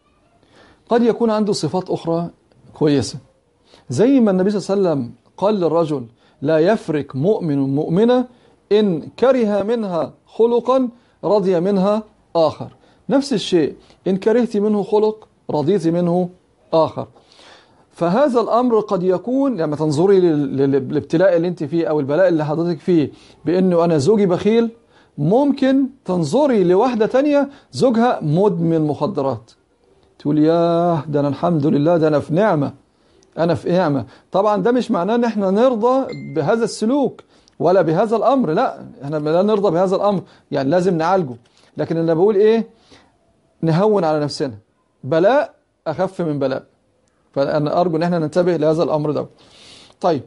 قد يكون عنده صفات اخرى كويسه زي ما النبي صلى الله عليه وسلم قال للرجل لا يفرق مؤمن مؤمنة إن كره منها خلقا رضي منها آخر نفس الشيء إن كرهت منه خلق رضيت منه آخر فهذا الأمر قد يكون لما تنظري لل- لل- للابتلاء اللي انت فيه أو البلاء اللي حضرتك فيه بأنه أنا زوجي بخيل ممكن تنظري لواحدة تانية زوجها مدمن مخدرات تقول ياه ده أنا الحمد لله ده أنا في نعمة أنا في نعمة طبعا ده مش معناه إن إحنا نرضى بهذا السلوك ولا بهذا الأمر لا إحنا لا نرضى بهذا الأمر يعني لازم نعالجه لكن أنا بقول إيه نهون على نفسنا بلاء أخف من بلاء فأنا أرجو إن إحنا ننتبه لهذا الأمر ده طيب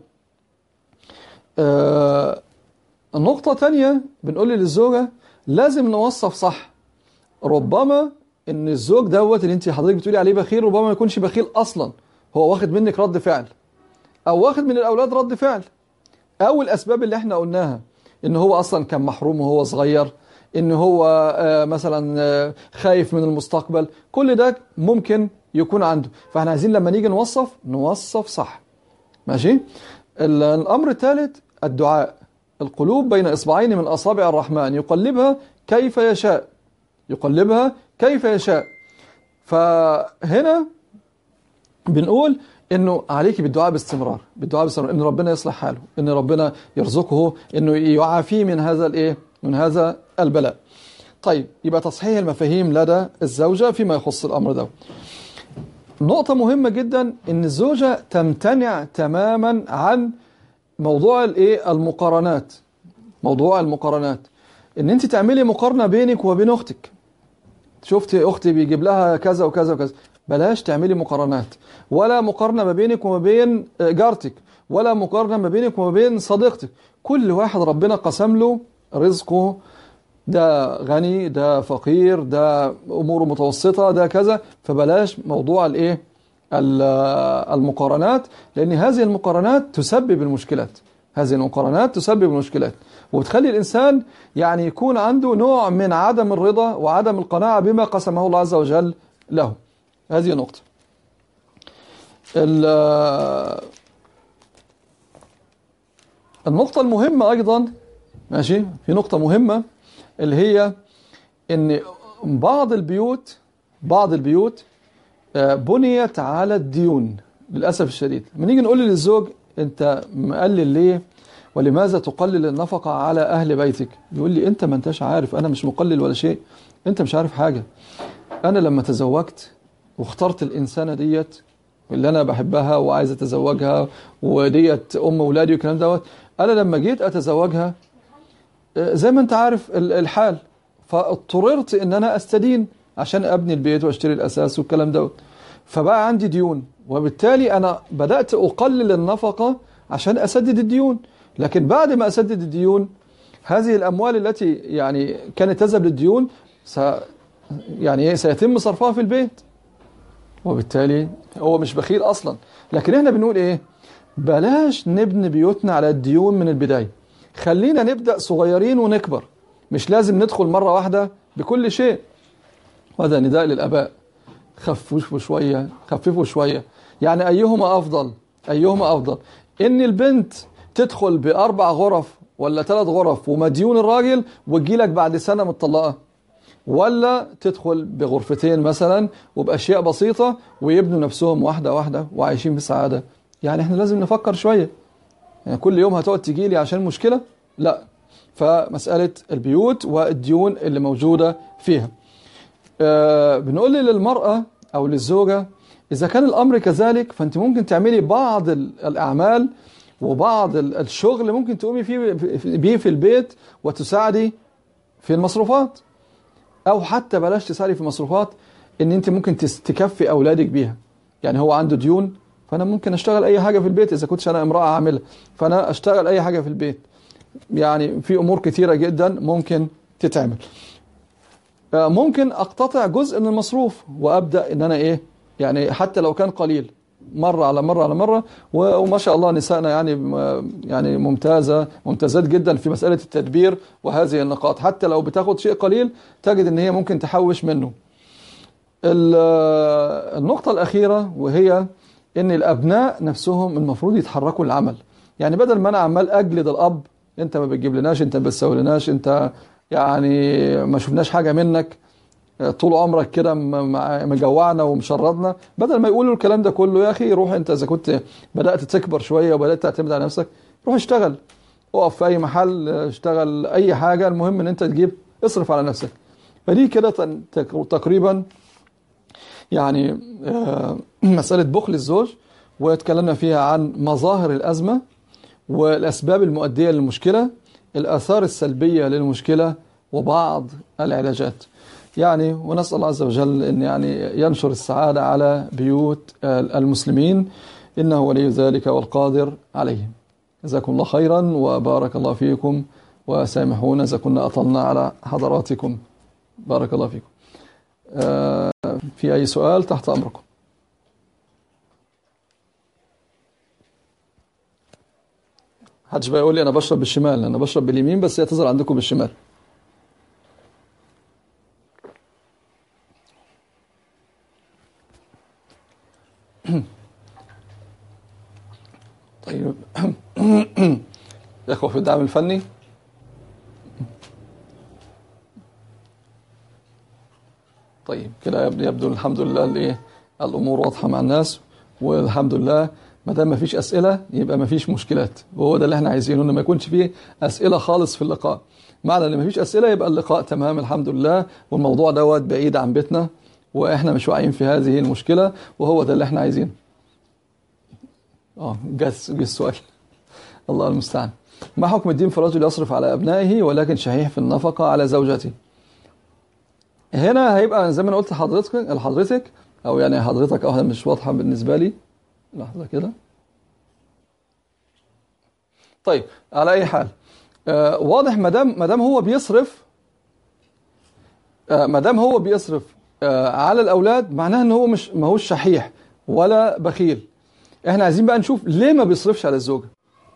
آه النقطة تانية بنقول للزوجة لازم نوصف صح ربما ان الزوج دوت اللي انت حضرتك بتقولي عليه بخيل ربما ما يكونش بخيل اصلا هو واخد منك رد فعل او واخد من الاولاد رد فعل او الاسباب اللي احنا قلناها ان هو اصلا كان محروم وهو صغير ان هو آه، مثلا آه، خايف من المستقبل كل ده ممكن يكون عنده فاحنا عايزين لما نيجي نوصف نوصف صح ماشي ال- الامر الثالث الدعاء القلوب بين اصبعين من اصابع الرحمن يقلبها كيف يشاء يقلبها كيف يشاء فهنا بنقول انه عليك بالدعاء باستمرار بالدعاء باستمرار ان ربنا يصلح حاله ان ربنا يرزقه انه يعافيه من هذا الايه من هذا البلاء طيب يبقى تصحيح المفاهيم لدى الزوجة فيما يخص الامر ده نقطة مهمة جدا ان الزوجة تمتنع تماما عن موضوع الايه المقارنات موضوع المقارنات ان انت تعملي مقارنة بينك وبين اختك شفت اختي بيجيب لها كذا وكذا وكذا بلاش تعملي مقارنات ولا مقارنة ما بينك وما بين جارتك ولا مقارنة ما بينك وما بين صديقتك كل واحد ربنا قسم له رزقه ده غني ده فقير ده اموره متوسطة ده كذا فبلاش موضوع الايه المقارنات لان هذه المقارنات تسبب المشكلات هذه المقارنات تسبب المشكلات وبتخلي الإنسان يعني يكون عنده نوع من عدم الرضا وعدم القناعة بما قسمه الله عز وجل له هذه نقطة النقطة المهمة أيضا ماشي في نقطة مهمة اللي هي ان بعض البيوت بعض البيوت بنيت على الديون للأسف الشديد لما نيجي نقول للزوج انت مقلل ليه ولماذا تقلل النفقة على أهل بيتك يقول لي أنت ما أنتش عارف أنا مش مقلل ولا شيء أنت مش عارف حاجة أنا لما تزوجت واخترت الإنسانة ديت اللي أنا بحبها وعايز أتزوجها وديت أم أولادي والكلام دوت أنا لما جيت أتزوجها زي ما أنت عارف الحال فاضطررت إن أنا أستدين عشان أبني البيت وأشتري الأساس والكلام دوت فبقى عندي ديون وبالتالي أنا بدأت أقلل النفقة عشان أسدد الديون لكن بعد ما أسدد الديون هذه الأموال التي يعني كانت تذهب للديون س يعني سيتم صرفها في البيت وبالتالي هو مش بخيل أصلا لكن احنا بنقول إيه بلاش نبني بيوتنا على الديون من البداية خلينا نبدأ صغيرين ونكبر مش لازم ندخل مرة واحدة بكل شيء وهذا نداء للأباء خففوا شوية خففوا شوية يعني أيهما أفضل أيهما أفضل إن البنت تدخل بأربع غرف ولا ثلاث غرف ومديون الراجل وتجيلك بعد سنة متطلقة ولا تدخل بغرفتين مثلا وبأشياء بسيطة ويبنوا نفسهم واحدة واحدة وعايشين في سعادة يعني احنا لازم نفكر شوية يعني كل يوم هتقعد تجيلي عشان مشكلة لا فمسألة البيوت والديون اللي موجودة فيها آه بنقول للمرأة أو للزوجة إذا كان الأمر كذلك فأنت ممكن تعملي بعض الأعمال وبعض الشغل ممكن تقومي فيه بيه في البيت وتساعدي في المصروفات أو حتى بلاش تساعدي في المصروفات إن أنت ممكن تكفي أولادك بيها يعني هو عنده ديون فأنا ممكن أشتغل أي حاجة في البيت إذا كنتش أنا امرأة عاملة فأنا أشتغل أي حاجة في البيت يعني في أمور كثيرة جدا ممكن تتعمل ممكن أقتطع جزء من المصروف وأبدأ إن أنا إيه يعني حتى لو كان قليل مرة على مرة على مرة وما شاء الله نسائنا يعني يعني ممتازة ممتازات جدا في مسألة التدبير وهذه النقاط حتى لو بتاخد شيء قليل تجد ان هي ممكن تحوش منه النقطة الأخيرة وهي ان الأبناء نفسهم المفروض يتحركوا للعمل يعني بدل ما أنا عمال أجلد الأب أنت ما بتجيب لناش أنت ما بتسوي لناش أنت يعني ما شفناش حاجة منك طول عمرك كده مجوعنا ومشردنا بدل ما يقولوا الكلام ده كله يا اخي روح انت اذا كنت بدات تكبر شويه وبدات تعتمد على نفسك روح اشتغل اقف في اي محل اشتغل اي حاجه المهم ان انت تجيب اصرف على نفسك فدي كده تقريبا يعني مساله بخل الزوج واتكلمنا فيها عن مظاهر الازمه والاسباب المؤديه للمشكله الاثار السلبيه للمشكله وبعض العلاجات يعني ونسأل الله عز وجل أن يعني ينشر السعادة على بيوت المسلمين إنه ولي ذلك والقادر عليه جزاكم الله خيرا وبارك الله فيكم وسامحونا إذا كنا أطلنا على حضراتكم بارك الله فيكم في أي سؤال تحت أمركم حدش بقى يقول لي أنا بشرب بالشمال أنا بشرب باليمين بس هي تظهر عندكم بالشمال طيب إخوة في الدعم الفني طيب كده يبدو الحمد لله الايه الامور واضحه مع الناس والحمد لله ما دام ما فيش اسئله يبقى ما فيش مشكلات وهو ده اللي احنا عايزينه ان ما يكونش فيه اسئله خالص في اللقاء معنى ان ما فيش اسئله يبقى اللقاء تمام الحمد لله والموضوع دوت بعيد عن بيتنا واحنا مش واعيين في هذه المشكله وهو ده اللي احنا عايزينه اه جس جس السؤال الله المستعان ما حكم الدين في رجل يصرف على ابنائه ولكن شحيح في النفقه على زوجته هنا هيبقى زي ما انا قلت لحضرتك لحضرتك او يعني حضرتك اه مش واضحه بالنسبه لي لحظه كده طيب على اي حال آه واضح ما دام ما دام هو بيصرف آه ما دام هو بيصرف آه على الاولاد معناها ان هو مش ما هوش شحيح ولا بخيل احنا عايزين بقى نشوف ليه ما بيصرفش على الزوجه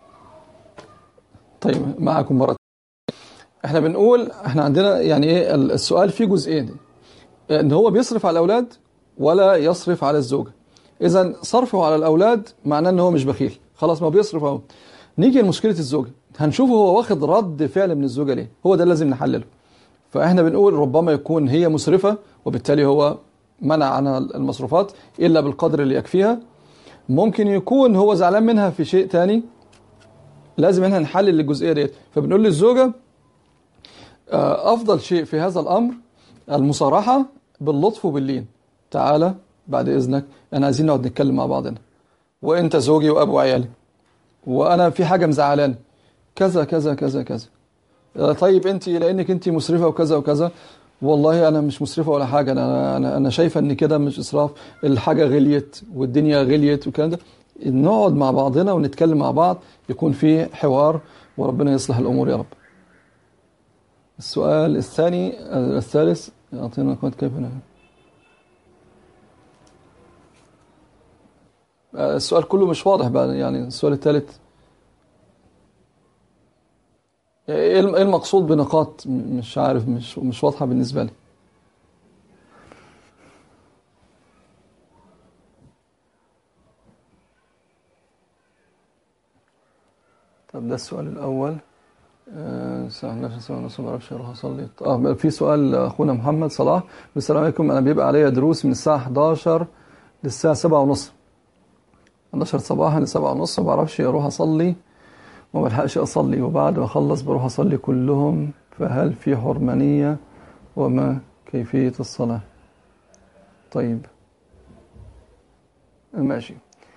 طيب معاكم مره احنا بنقول احنا عندنا يعني ايه السؤال فيه جزئين ان هو بيصرف على الاولاد ولا يصرف على الزوجه اذا صرفه على الاولاد معناه ان هو مش بخيل خلاص ما بيصرف اهو نيجي لمشكله الزوجه هنشوفه هو واخد رد فعل من الزوجه ليه هو ده لازم نحلله فاحنا بنقول ربما يكون هي مسرفه وبالتالي هو منع عنها المصروفات الا بالقدر اللي يكفيها ممكن يكون هو زعلان منها في شيء تاني لازم احنا نحلل الجزئيه ديت فبنقول للزوجه افضل شيء في هذا الامر المصارحه باللطف وباللين تعالى بعد اذنك انا عايزين نقعد نتكلم مع بعضنا وانت زوجي وابو عيالي وانا في حاجه مزعلاني كذا كذا كذا كذا طيب انت لانك انت مسرفه وكذا وكذا والله انا مش مسرفه ولا حاجه انا انا انا شايفه ان كده مش اسراف الحاجه غليت والدنيا غليت والكلام ده نقعد مع بعضنا ونتكلم مع بعض يكون في حوار وربنا يصلح الامور يا رب السؤال الثاني الثالث اعطينا نقاط كيف السؤال كله مش واضح بقى يعني السؤال الثالث ايه المقصود بنقاط مش عارف مش مش واضحه بالنسبه لي طب ده السؤال الاول الساعة 11 ساعة ونص ما اعرفش اروح اصلي اه في سؤال اخونا محمد صلاح السلام عليكم انا بيبقى عليا دروس من الساعة 11 للساعة 7 ونص 11 صباحا ل 7 ونص ما بعرفش اروح اصلي وما بلحقش اصلي وبعد ما اخلص بروح اصلي كلهم فهل في حرمانية وما كيفية الصلاة طيب ماشي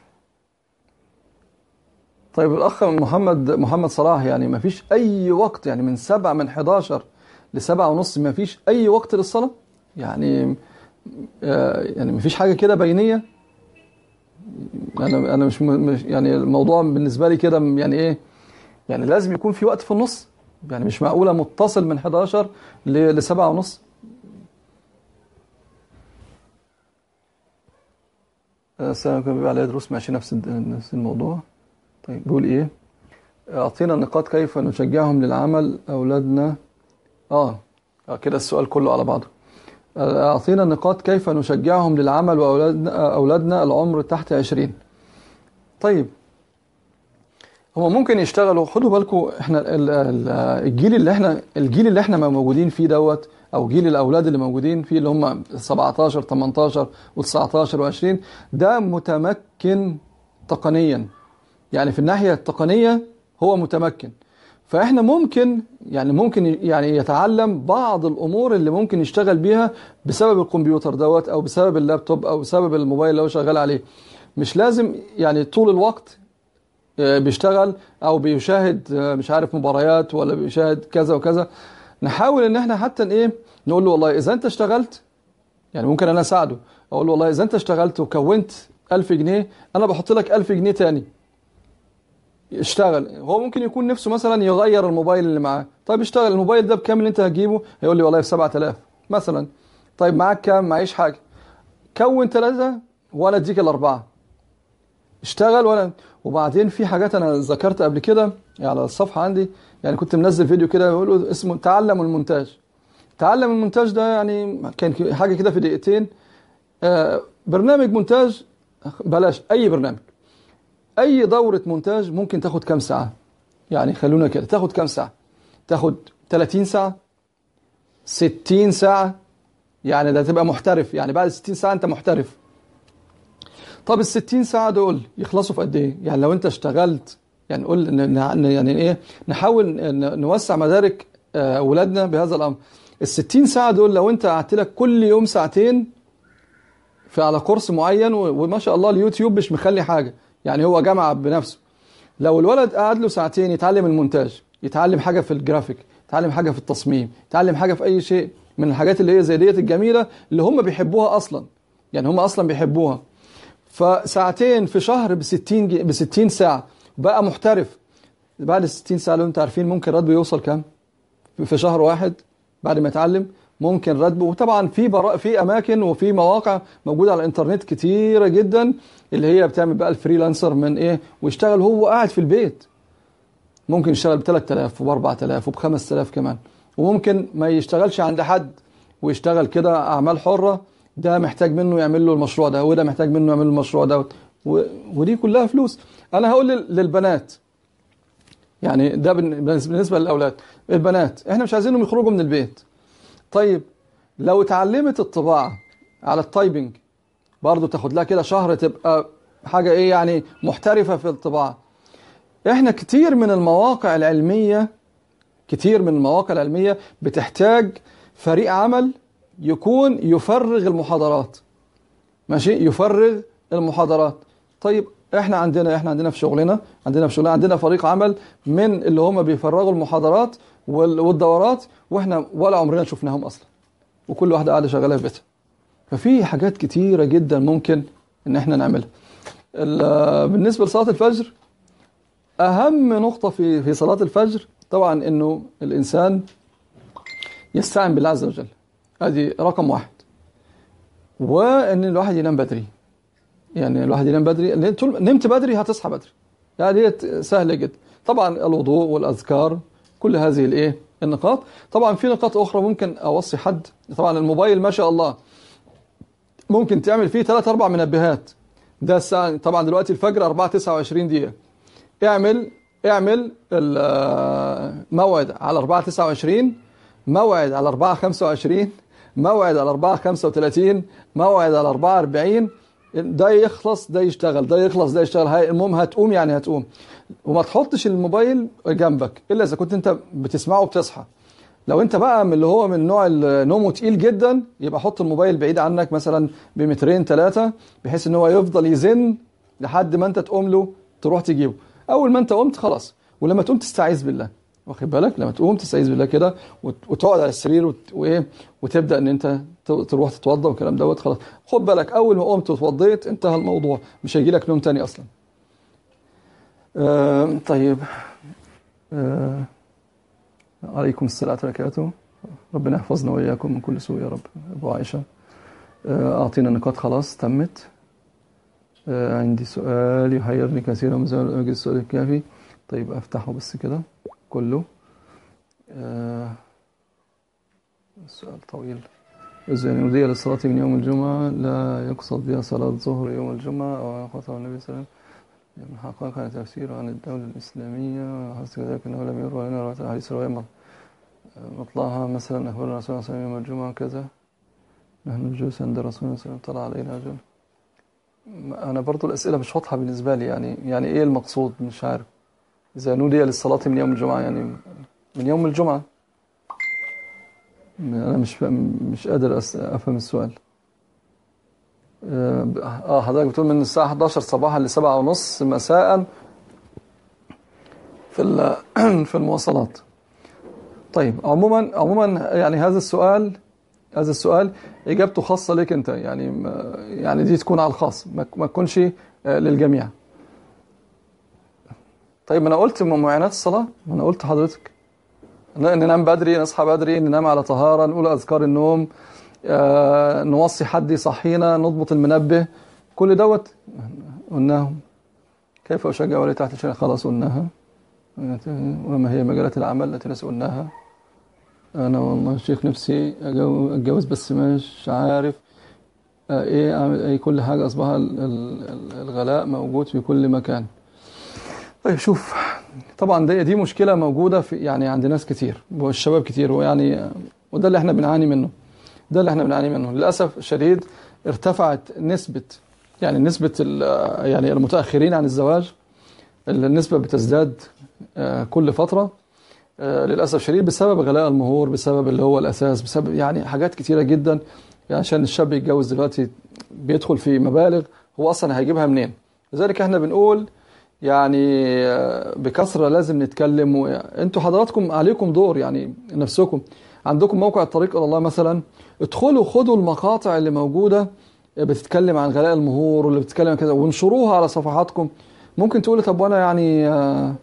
طيب الأخ محمد محمد صلاح يعني ما فيش أي وقت يعني من سبع من 11 لسبعة ونص ما فيش أي وقت للصلاة يعني يعني ما فيش حاجة كده بينية أنا أنا مش مش يعني الموضوع بالنسبة لي كده يعني إيه يعني لازم يكون في وقت في النص يعني مش معقولة متصل من 11 لسبعة ونص السلام عليكم عليا دروس ماشي نفس نفس الموضوع طيب بيقول ايه اعطينا النقاط كيف نشجعهم للعمل اولادنا اه, آه كده السؤال كله على بعضه اعطينا النقاط كيف نشجعهم للعمل واولادنا اولادنا العمر تحت 20 طيب هو ممكن يشتغلوا خدوا بالكم احنا الجيل اللي احنا الجيل اللي احنا موجودين فيه دوت او جيل الاولاد اللي موجودين فيه اللي هم 17 18 و19 و20 ده متمكن تقنيا يعني في الناحية التقنية هو متمكن فإحنا ممكن يعني ممكن يعني يتعلم بعض الأمور اللي ممكن يشتغل بيها بسبب الكمبيوتر دوت أو بسبب اللابتوب أو بسبب الموبايل اللي هو شغال عليه مش لازم يعني طول الوقت بيشتغل أو بيشاهد مش عارف مباريات ولا بيشاهد كذا وكذا نحاول إن إحنا حتى إيه نقول له والله إذا أنت اشتغلت يعني ممكن أنا أساعده أقول له والله إذا أنت اشتغلت وكونت 1000 جنيه أنا بحط لك 1000 جنيه تاني اشتغل هو ممكن يكون نفسه مثلا يغير الموبايل اللي معاه طيب اشتغل الموبايل ده بكام اللي انت هتجيبه هيقول لي والله ب 7000 مثلا طيب معاك كام معيش حاجه كون ثلاثه وانا اديك الاربعه اشتغل وانا وبعدين في حاجات انا ذكرت قبل كده على الصفحه عندي يعني كنت منزل فيديو كده بيقول اسمه تعلم المونتاج تعلم المونتاج ده يعني كان حاجه كده في دقيقتين آه برنامج مونتاج بلاش اي برنامج اي دورة مونتاج ممكن تاخد كام ساعة يعني خلونا كده تاخد كام ساعة تاخد 30 ساعة 60 ساعة يعني ده تبقى محترف يعني بعد 60 ساعة انت محترف طب ال 60 ساعة دول يخلصوا في قد ايه يعني لو انت اشتغلت يعني نقول يعني ايه نحاول نوسع مدارك اولادنا بهذا الامر ال 60 ساعة دول لو انت قعدت لك كل يوم ساعتين في على كورس معين و- وما شاء الله اليوتيوب مش مخلي حاجة يعني هو جمع بنفسه لو الولد قعد له ساعتين يتعلم المونتاج يتعلم حاجة في الجرافيك يتعلم حاجة في التصميم يتعلم حاجة في أي شيء من الحاجات اللي هي زي ديت الجميلة اللي هم بيحبوها أصلا يعني هم أصلا بيحبوها فساعتين في شهر ب 60 ب 60 ساعة بقى محترف بعد ال 60 ساعة لو انتوا عارفين ممكن راتبه يوصل كام؟ في شهر واحد بعد ما يتعلم ممكن راتبه وطبعا في براء في اماكن وفي مواقع موجوده على الانترنت كتيره جدا اللي هي بتعمل بقى الفريلانسر من ايه ويشتغل هو قاعد في البيت ممكن يشتغل ب 3000 وب 4000 وب 5000 كمان وممكن ما يشتغلش عند حد ويشتغل كده اعمال حره ده محتاج منه يعمل له المشروع ده وده محتاج منه يعمل له المشروع ده و... ودي كلها فلوس انا هقول لل- للبنات يعني ده بالن- بالنسبه للاولاد البنات احنا مش عايزينهم يخرجوا من البيت طيب لو اتعلمت الطباعه على التايبنج برضو تاخد لها كده شهر تبقى حاجه ايه يعني محترفه في الطباعه احنا كتير من المواقع العلميه كتير من المواقع العلميه بتحتاج فريق عمل يكون يفرغ المحاضرات ماشي يفرغ المحاضرات طيب احنا عندنا احنا عندنا في شغلنا عندنا في شغلنا عندنا فريق عمل من اللي هم بيفرغوا المحاضرات وال- والدورات واحنا ولا عمرنا شفناهم اصلا وكل واحده قاعده شغاله في بيتها ففي حاجات كتيره جدا ممكن ان احنا نعملها ال- بالنسبه لصلاه الفجر اهم نقطه في في صلاه الفجر طبعا انه الانسان يستعين بالله عز وجل هذه رقم واحد وان الواحد ينام بدري يعني الواحد ينام بدري لأن طول نمت بدري هتصحى بدري يعني ديت سهله جدا طبعا الوضوء والاذكار كل هذه الايه النقاط طبعا في نقاط اخرى ممكن اوصي حد طبعا الموبايل ما شاء الله ممكن تعمل فيه ثلاث اربع منبهات ده الساعه طبعا دلوقتي الفجر 4 29 دقيقه اعمل اعمل الموعد على 4 29 موعد على 4 25 موعد على 4 35 موعد على 4 40 ده يخلص ده يشتغل ده يخلص ده يشتغل هاي المهم هتقوم يعني هتقوم وما تحطش الموبايل جنبك الا اذا كنت انت بتسمعه وبتصحى لو انت بقى من اللي هو من نوع اللي نومه تقيل جدا يبقى حط الموبايل بعيد عنك مثلا بمترين ثلاثة بحيث ان هو يفضل يزن لحد ما انت تقوم له تروح تجيبه اول ما انت قمت خلاص ولما تقوم تستعيذ بالله واخد بالك لما تقوم تستعيذ بالله كده وت- وتقعد على السرير وت... وايه وتبدا ان انت ت- تروح تتوضا والكلام دوت خلاص خد بالك اول ما قمت وتوضيت انتهى الموضوع مش هيجي لك نوم تاني اصلا آه طيب آه عليكم السلام وبركاته ربنا يحفظنا وإياكم من كل سوء يا رب أبو عائشة آه، أعطينا نقاط خلاص تمت آه، عندي سؤال يحيرني كثيرا من زمان أجل السؤال الكافي طيب أفتحه بس كده كله آه، السؤال طويل إذا نودي للصلاة من يوم الجمعة لا يقصد بها صلاة الظهر يوم الجمعة أو خطأ النبي صلى الله عليه وسلم من حقائق تفسير عن الدولة الإسلامية حسب ذلك أنه لم يروى لنا رواية الحديث رواية مطلعها مثلا أخبرنا رسول الله صلى الله عليه وسلم يوم الجمعة كذا نحن جلوس عند رسول الله صلى الله عليه وسلم طلع علينا رجل أنا برضو الأسئلة مش واضحة بالنسبة لي يعني يعني إيه المقصود مش عارف إذا نودي للصلاة من يوم الجمعة يعني من يوم الجمعة أنا مش فاهم مش قادر أس- أفهم السؤال آه آه، حضرتك بتقول من الساعة 11 صباحا ل 7 ونص مساء في ال- في المواصلات طيب عموما عموما يعني هذا السؤال هذا السؤال اجابته خاصه لك انت يعني ما- يعني دي تكون على الخاص ما ما تكونش آه، للجميع طيب ما انا قلت من معينات الصلاه ما انا قلت حضرتك ن- ننام بدري نصحى بدري ننام على طهاره نقول اذكار النوم آه، نوصي حد يصحينا نضبط المنبه كل دوت قلناهم كيف اشجع ولي تحت الشارع خلاص قلناها وما هي مجالات العمل التي لسه قلناها انا والله شيخ نفسي أجو- اتجوز بس مش عارف آه، ايه اعمل اي كل حاجه اصبح ال- ال- ال- الغلاء موجود في كل مكان طيب شوف طبعا دي دي مشكله موجوده في يعني عند ناس كتير والشباب كتير ويعني وده اللي احنا بنعاني منه ده اللي احنا بنعاني منه للاسف الشديد ارتفعت نسبه يعني نسبه ال- يعني المتاخرين عن الزواج النسبه بتزداد آه، كل فتره آه، للاسف شديد بسبب غلاء المهور بسبب اللي هو الاساس بسبب يعني حاجات كتيره جدا عشان الشاب يتجوز دلوقتي بيدخل في مبالغ هو اصلا هيجيبها منين لذلك احنا بنقول يعني آه، بكثرة لازم نتكلم و... انتوا حضراتكم عليكم دور يعني نفسكم عندكم موقع الطريق الى الله مثلا ادخلوا خدوا المقاطع اللي موجودة بتتكلم عن غلاء المهور واللي بتتكلم عن كذا وانشروها على صفحاتكم ممكن تقولي طب وانا يعني آه،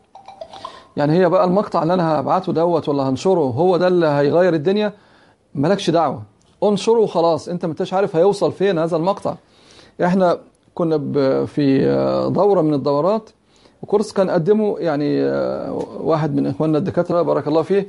يعني هي بقى المقطع اللي انا هبعته دوت ولا هنشره هو ده اللي هيغير الدنيا مالكش دعوة انشره وخلاص انت ما انتش عارف هيوصل فين هذا المقطع احنا كنا ب- في آه، دورة من الدورات وكورس كان قدمه يعني آه، واحد من اخواننا الدكاترة بارك الله فيه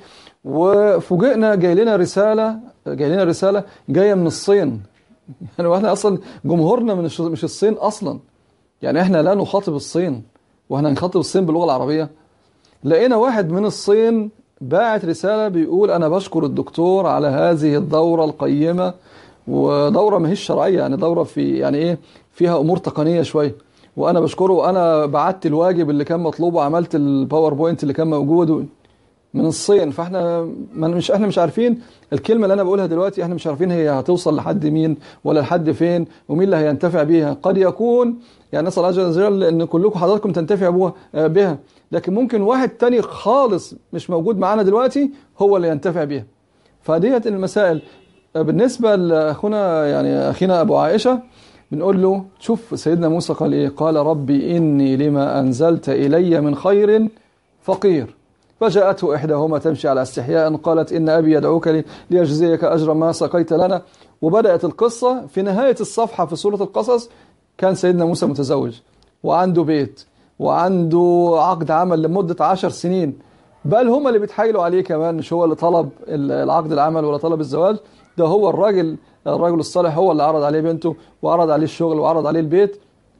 وفوجئنا جاي لنا رسالة جاي لنا رسالة جاية من الصين يعني واحنا اصلا جمهورنا من الش- مش الصين اصلا يعني احنا لا نخاطب الصين واحنا نخاطب الصين باللغة العربية لقينا واحد من الصين باعت رسالة بيقول أنا بشكر الدكتور على هذه الدورة القيمة ودورة ما هيش شرعية يعني دورة في يعني إيه فيها أمور تقنية شوية وأنا بشكره وأنا بعت الواجب اللي كان مطلوب وعملت الباوربوينت اللي كان موجود من الصين فاحنا ما مش احنا مش عارفين الكلمه اللي انا بقولها دلوقتي احنا مش عارفين هي هتوصل لحد مين ولا لحد فين ومين اللي هينتفع بيها قد يكون يعني نسال الله عز وجل ان كلكم حضراتكم تنتفعوا بها بها لكن ممكن واحد تاني خالص مش موجود معانا دلوقتي هو اللي ينتفع بيها فديت المسائل بالنسبه لاخونا يعني اخينا ابو عائشه بنقول له شوف سيدنا موسى قال ايه قال ربي اني لما انزلت الي من خير فقير فجاءته إحداهما تمشي على استحياء قالت إن أبي يدعوك لي ليجزيك أجر ما سقيت لنا وبدأت القصة في نهاية الصفحة في سورة القصص كان سيدنا موسى متزوج وعنده بيت وعنده عقد عمل لمدة عشر سنين بل هم اللي بيتحايلوا عليه كمان مش هو اللي طلب العقد العمل ولا طلب الزواج ده هو الراجل الراجل الصالح هو اللي عرض عليه بنته وعرض عليه الشغل وعرض عليه البيت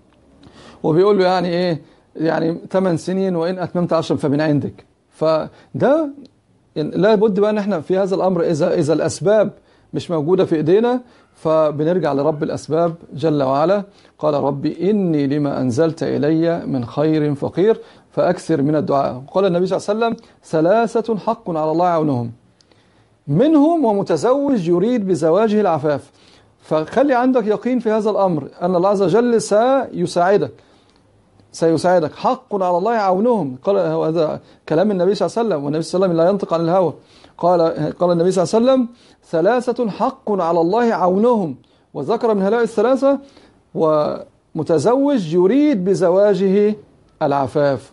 وبيقول له يعني ايه يعني 8 سنين وان اتممت 10 فمن عندك فده لا بد بقى ان احنا في هذا الامر اذا اذا الاسباب مش موجوده في ايدينا فبنرجع لرب الاسباب جل وعلا قال ربي اني لما انزلت الي من خير فقير فاكثر من الدعاء قال النبي صلى الله عليه وسلم ثلاثه حق على الله عونهم منهم ومتزوج يريد بزواجه العفاف فخلي عندك يقين في هذا الامر ان الله عز وجل سيساعدك سيساعدك حق على الله عونهم قال هذا كلام النبي صلى الله عليه وسلم والنبي صلى الله عليه وسلم لا ينطق عن الهوى قال قال النبي صلى الله عليه وسلم ثلاثة حق على الله عونهم وذكر من هؤلاء الثلاثة ومتزوج يريد بزواجه العفاف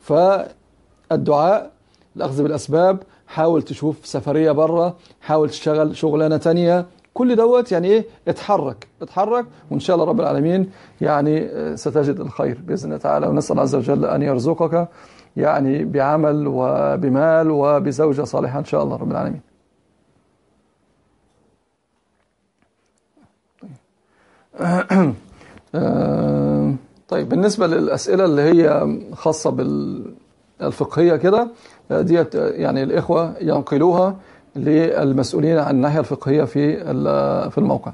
فالدعاء الأخذ بالأسباب حاول تشوف سفرية بره حاول تشتغل شغلانة تانية كل دوت يعني ايه اتحرك اتحرك وان شاء الله رب العالمين يعني ستجد الخير باذن الله تعالى ونسال الله عز وجل ان يرزقك يعني بعمل وبمال وبزوجه صالحه ان شاء الله رب العالمين. طيب بالنسبه للاسئله اللي هي خاصه بالفقهيه كده ديت يعني الاخوه ينقلوها للمسؤولين عن الناحية الفقهية في في الموقع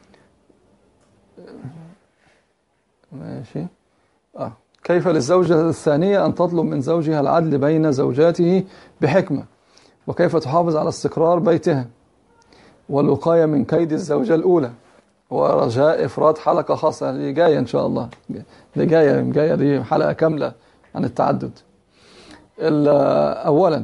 ماشي آه. كيف للزوجة الثانية أن تطلب من زوجها العدل بين زوجاته بحكمة وكيف تحافظ على استقرار بيتها والوقاية من كيد الزوجة الأولى ورجاء إفراد حلقة خاصة اللي جاية إن شاء الله اللي جاية جاية دي حلقة كاملة عن التعدد أولا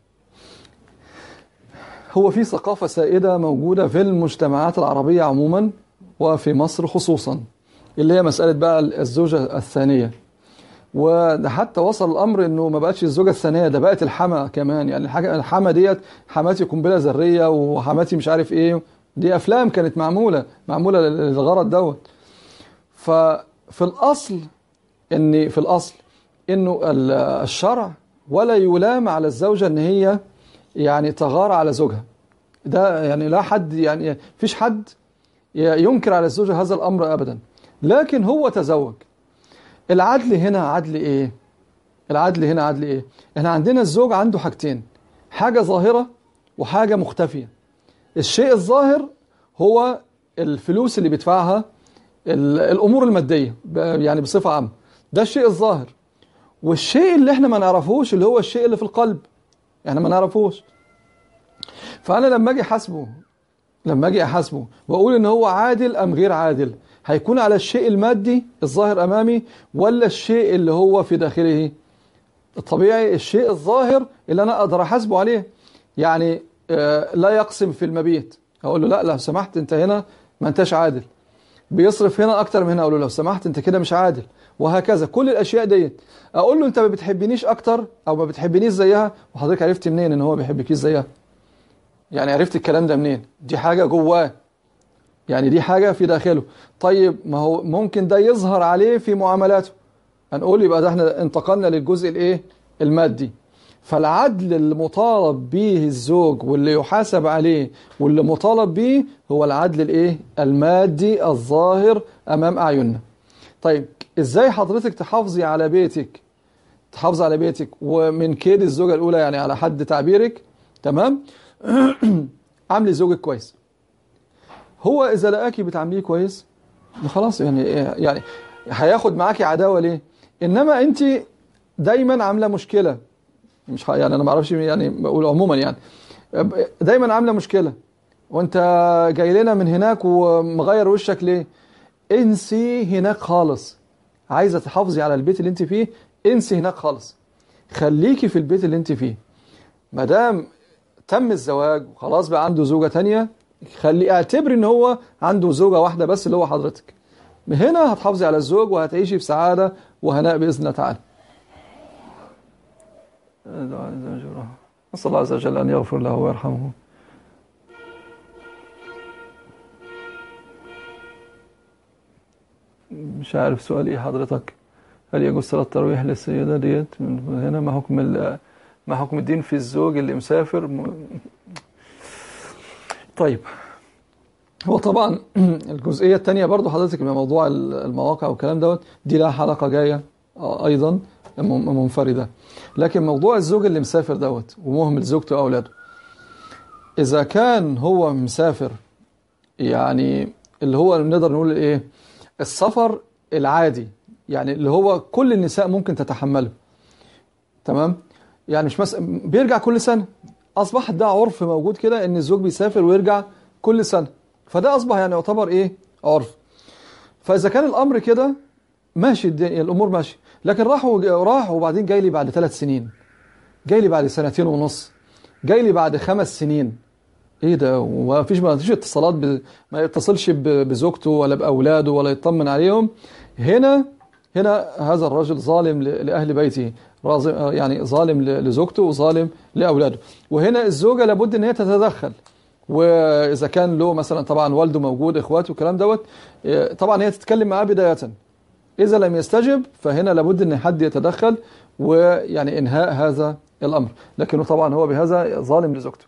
هو في ثقافة سائدة موجودة في المجتمعات العربية عموما وفي مصر خصوصا اللي هي مسألة بقى الزوجة الثانية وده حتى وصل الأمر إنه ما بقتش الزوجة الثانية ده بقت الحما كمان يعني الحاجة الحما ديت حماتي قنبلة ذرية وحماتي مش عارف إيه دي أفلام كانت معمولة معمولة للغرض دوت ففي الأصل إن في الأصل إنه الشرع ولا يلام على الزوجة إن هي يعني تغار على زوجها ده يعني لا حد يعني فيش حد ينكر على الزوجة هذا الأمر أبدا لكن هو تزوج العدل هنا عدل إيه العدل هنا عدل إيه احنا عندنا الزوج عنده حاجتين حاجة ظاهرة وحاجة مختفية الشيء الظاهر هو الفلوس اللي بيدفعها الأمور المادية يعني بصفة عامة ده الشيء الظاهر والشيء اللي احنا ما نعرفوش اللي هو الشيء اللي في القلب احنا ما نعرفوش فانا لما اجي حاسبه لما اجي احاسبه واقول ان هو عادل ام غير عادل هيكون على الشيء المادي الظاهر امامي ولا الشيء اللي هو في داخله الطبيعي الشيء الظاهر اللي انا اقدر احاسبه عليه يعني آه، لا يقسم في المبيت اقول له لا لو سمحت انت هنا ما انتش عادل بيصرف هنا اكتر من هنا اقول له لو سمحت انت كده مش عادل وهكذا كل الاشياء ديت اقول له انت ما بتحبنيش اكتر او ما بتحبنيش زيها وحضرتك عرفت منين ان هو ما بيحبكيش زيها يعني عرفت الكلام ده منين دي حاجة جواه يعني دي حاجة في داخله طيب ما هو ممكن ده يظهر عليه في معاملاته هنقول يبقى ده احنا انتقلنا للجزء الايه المادي فالعدل المطالب به الزوج واللي يحاسب عليه واللي مطالب به هو العدل الايه المادي الظاهر امام اعيننا طيب ازاي حضرتك تحافظي على بيتك تحافظي على بيتك ومن كيد الزوجة الاولى يعني على حد تعبيرك تمام عاملي زوجك كويس هو اذا لقاكي بتعامليه كويس خلاص يعني يعني هياخد معاكي عداوه ليه انما انت دايما عامله مشكله مش يعني انا ما اعرفش يعني بقول عموما يعني دايما عامله مشكله وانت جاي لنا من هناك ومغير وشك ليه انسي هناك خالص عايزه تحافظي على البيت اللي انت فيه انسي هناك خالص خليكي في البيت اللي انت فيه ما دام تم الزواج وخلاص بقى عنده زوجة تانية خلي اعتبر ان هو عنده زوجة واحدة بس اللي هو حضرتك هنا هتحافظي على الزوج وهتعيشي في سعادة وهناء بإذن الله تعالى نسأل الله عز وجل أن يغفر له ويرحمه مش عارف سؤال ايه حضرتك هل يجوز صلاة التراويح للسيدة ديت من هنا ما حكم ما حكم الدين في الزوج اللي مسافر طيب هو طبعا الجزئية الثانية برضو حضرتك من موضوع المواقع والكلام دوت دي لها حلقة جاية أيضا منفردة لكن موضوع الزوج اللي مسافر دوت ومهمل زوجته وأولاده إذا كان هو مسافر يعني اللي هو نقدر نقول إيه السفر العادي يعني اللي هو كل النساء ممكن تتحمله تمام يعني مش مس... بيرجع كل سنة أصبح ده عرف موجود كده إن الزوج بيسافر ويرجع كل سنة فده أصبح يعني يعتبر إيه عرف فإذا كان الأمر كده ماشي الدنيا الأمور ماشي لكن راح راح وبعدين جاي لي بعد ثلاث سنين جاي لي بعد سنتين ونص جاي لي بعد خمس سنين ايه ده وما فيش ما فيش اتصالات ب... ما يتصلش ب... بزوجته ولا باولاده ولا يطمن عليهم هنا هنا هذا الرجل ظالم لاهل بيته يعني ظالم لزوجته وظالم لأولاده وهنا الزوجة لابد ان هي تتدخل وإذا كان له مثلا طبعا والده موجود إخواته والكلام دوت طبعا هي تتكلم معاه بداية إذا لم يستجب فهنا لابد ان حد يتدخل ويعني إنهاء هذا الأمر لكنه طبعا هو بهذا ظالم لزوجته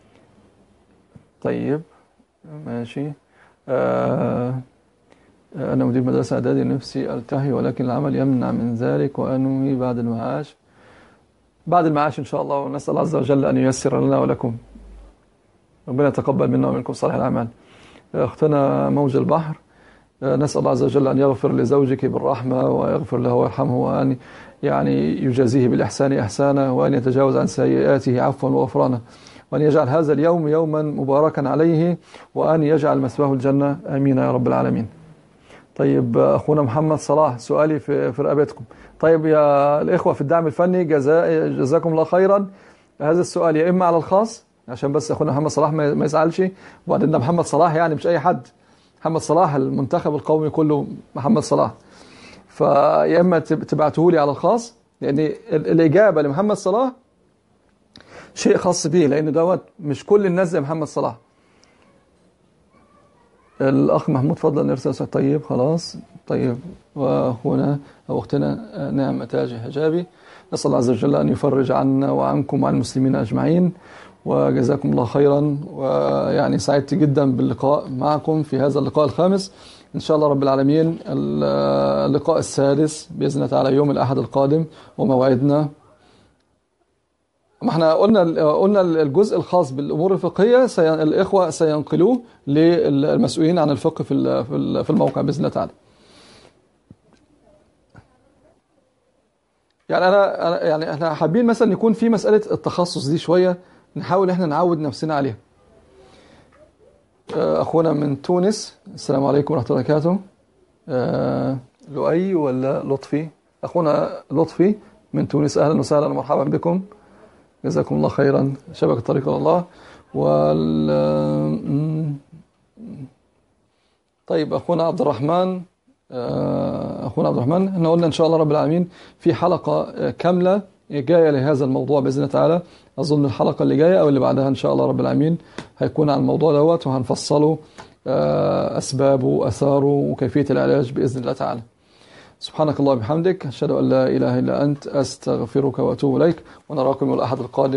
طيب ماشي آه أنا مدير مدرسة إعدادي نفسي ألتهي ولكن العمل يمنع من ذلك وأنوي بعد المعاش بعد المعاش إن شاء الله ونسأل الله عز وجل أن ييسر لنا ولكم ربنا يتقبل منا ومنكم صالح الأعمال أختنا موج البحر نسأل الله عز وجل أن يغفر لزوجك بالرحمة ويغفر له ويرحمه وأن يعني يجازيه بالإحسان إحسانا وأن يتجاوز عن سيئاته عفوا وغفرانا وأن يجعل هذا اليوم يوما مباركا عليه وأن يجعل مسواه الجنة آمين يا رب العالمين طيب أخونا محمد صلاح سؤالي في, في رقبتكم طيب يا الإخوة في الدعم الفني جزاء جزاكم الله خيرا هذا السؤال يا إما على الخاص عشان بس أخونا محمد صلاح ما يزعلش وبعدين ده محمد صلاح يعني مش أي حد محمد صلاح المنتخب القومي كله محمد صلاح فيا إما تبعته لي على الخاص لأن الإجابة لمحمد صلاح شيء خاص به لأن دوت مش كل الناس زي محمد صلاح الأخ محمود فضل نرسل طيب خلاص طيب وأخونا أو أختنا نعم تاج حجابي نسأل الله عز وجل أن يفرج عنا وعنكم وعن المسلمين أجمعين وجزاكم الله خيرا ويعني سعدت جدا باللقاء معكم في هذا اللقاء الخامس إن شاء الله رب العالمين اللقاء السادس بإذن الله تعالى يوم الأحد القادم وموعدنا ما احنا قلنا قلنا الجزء الخاص بالامور الفقهيه سي... الاخوه سينقلوه للمسؤولين عن الفقه في في الموقع باذن الله تعالى. يعني انا يعني احنا حابين مثلا يكون في مساله التخصص دي شويه نحاول احنا نعود نفسنا عليها. آه، أخونا من تونس السلام عليكم ورحمة الله وبركاته آه، لؤي ولا لطفي أخونا لطفي من تونس أهلا وسهلا ومرحبا بكم جزاكم الله خيرا شبكة طريق إلى الله وال م- طيب أخونا عبد الرحمن آه، أخونا عبد الرحمن احنا قلنا إن شاء الله رب العالمين في حلقة آه، كاملة جاية لهذا الموضوع بإذن الله تعالى أظن الحلقة اللي جاية أو اللي بعدها إن شاء الله رب العالمين هيكون عن الموضوع دوت وهنفصله آه، أسبابه وأثاره وكيفية العلاج بإذن الله تعالى سبحانك الله وبحمدك أشهد أن لا إله إلا أنت أستغفرك وأتوب إليك ونراكم الأحد القادم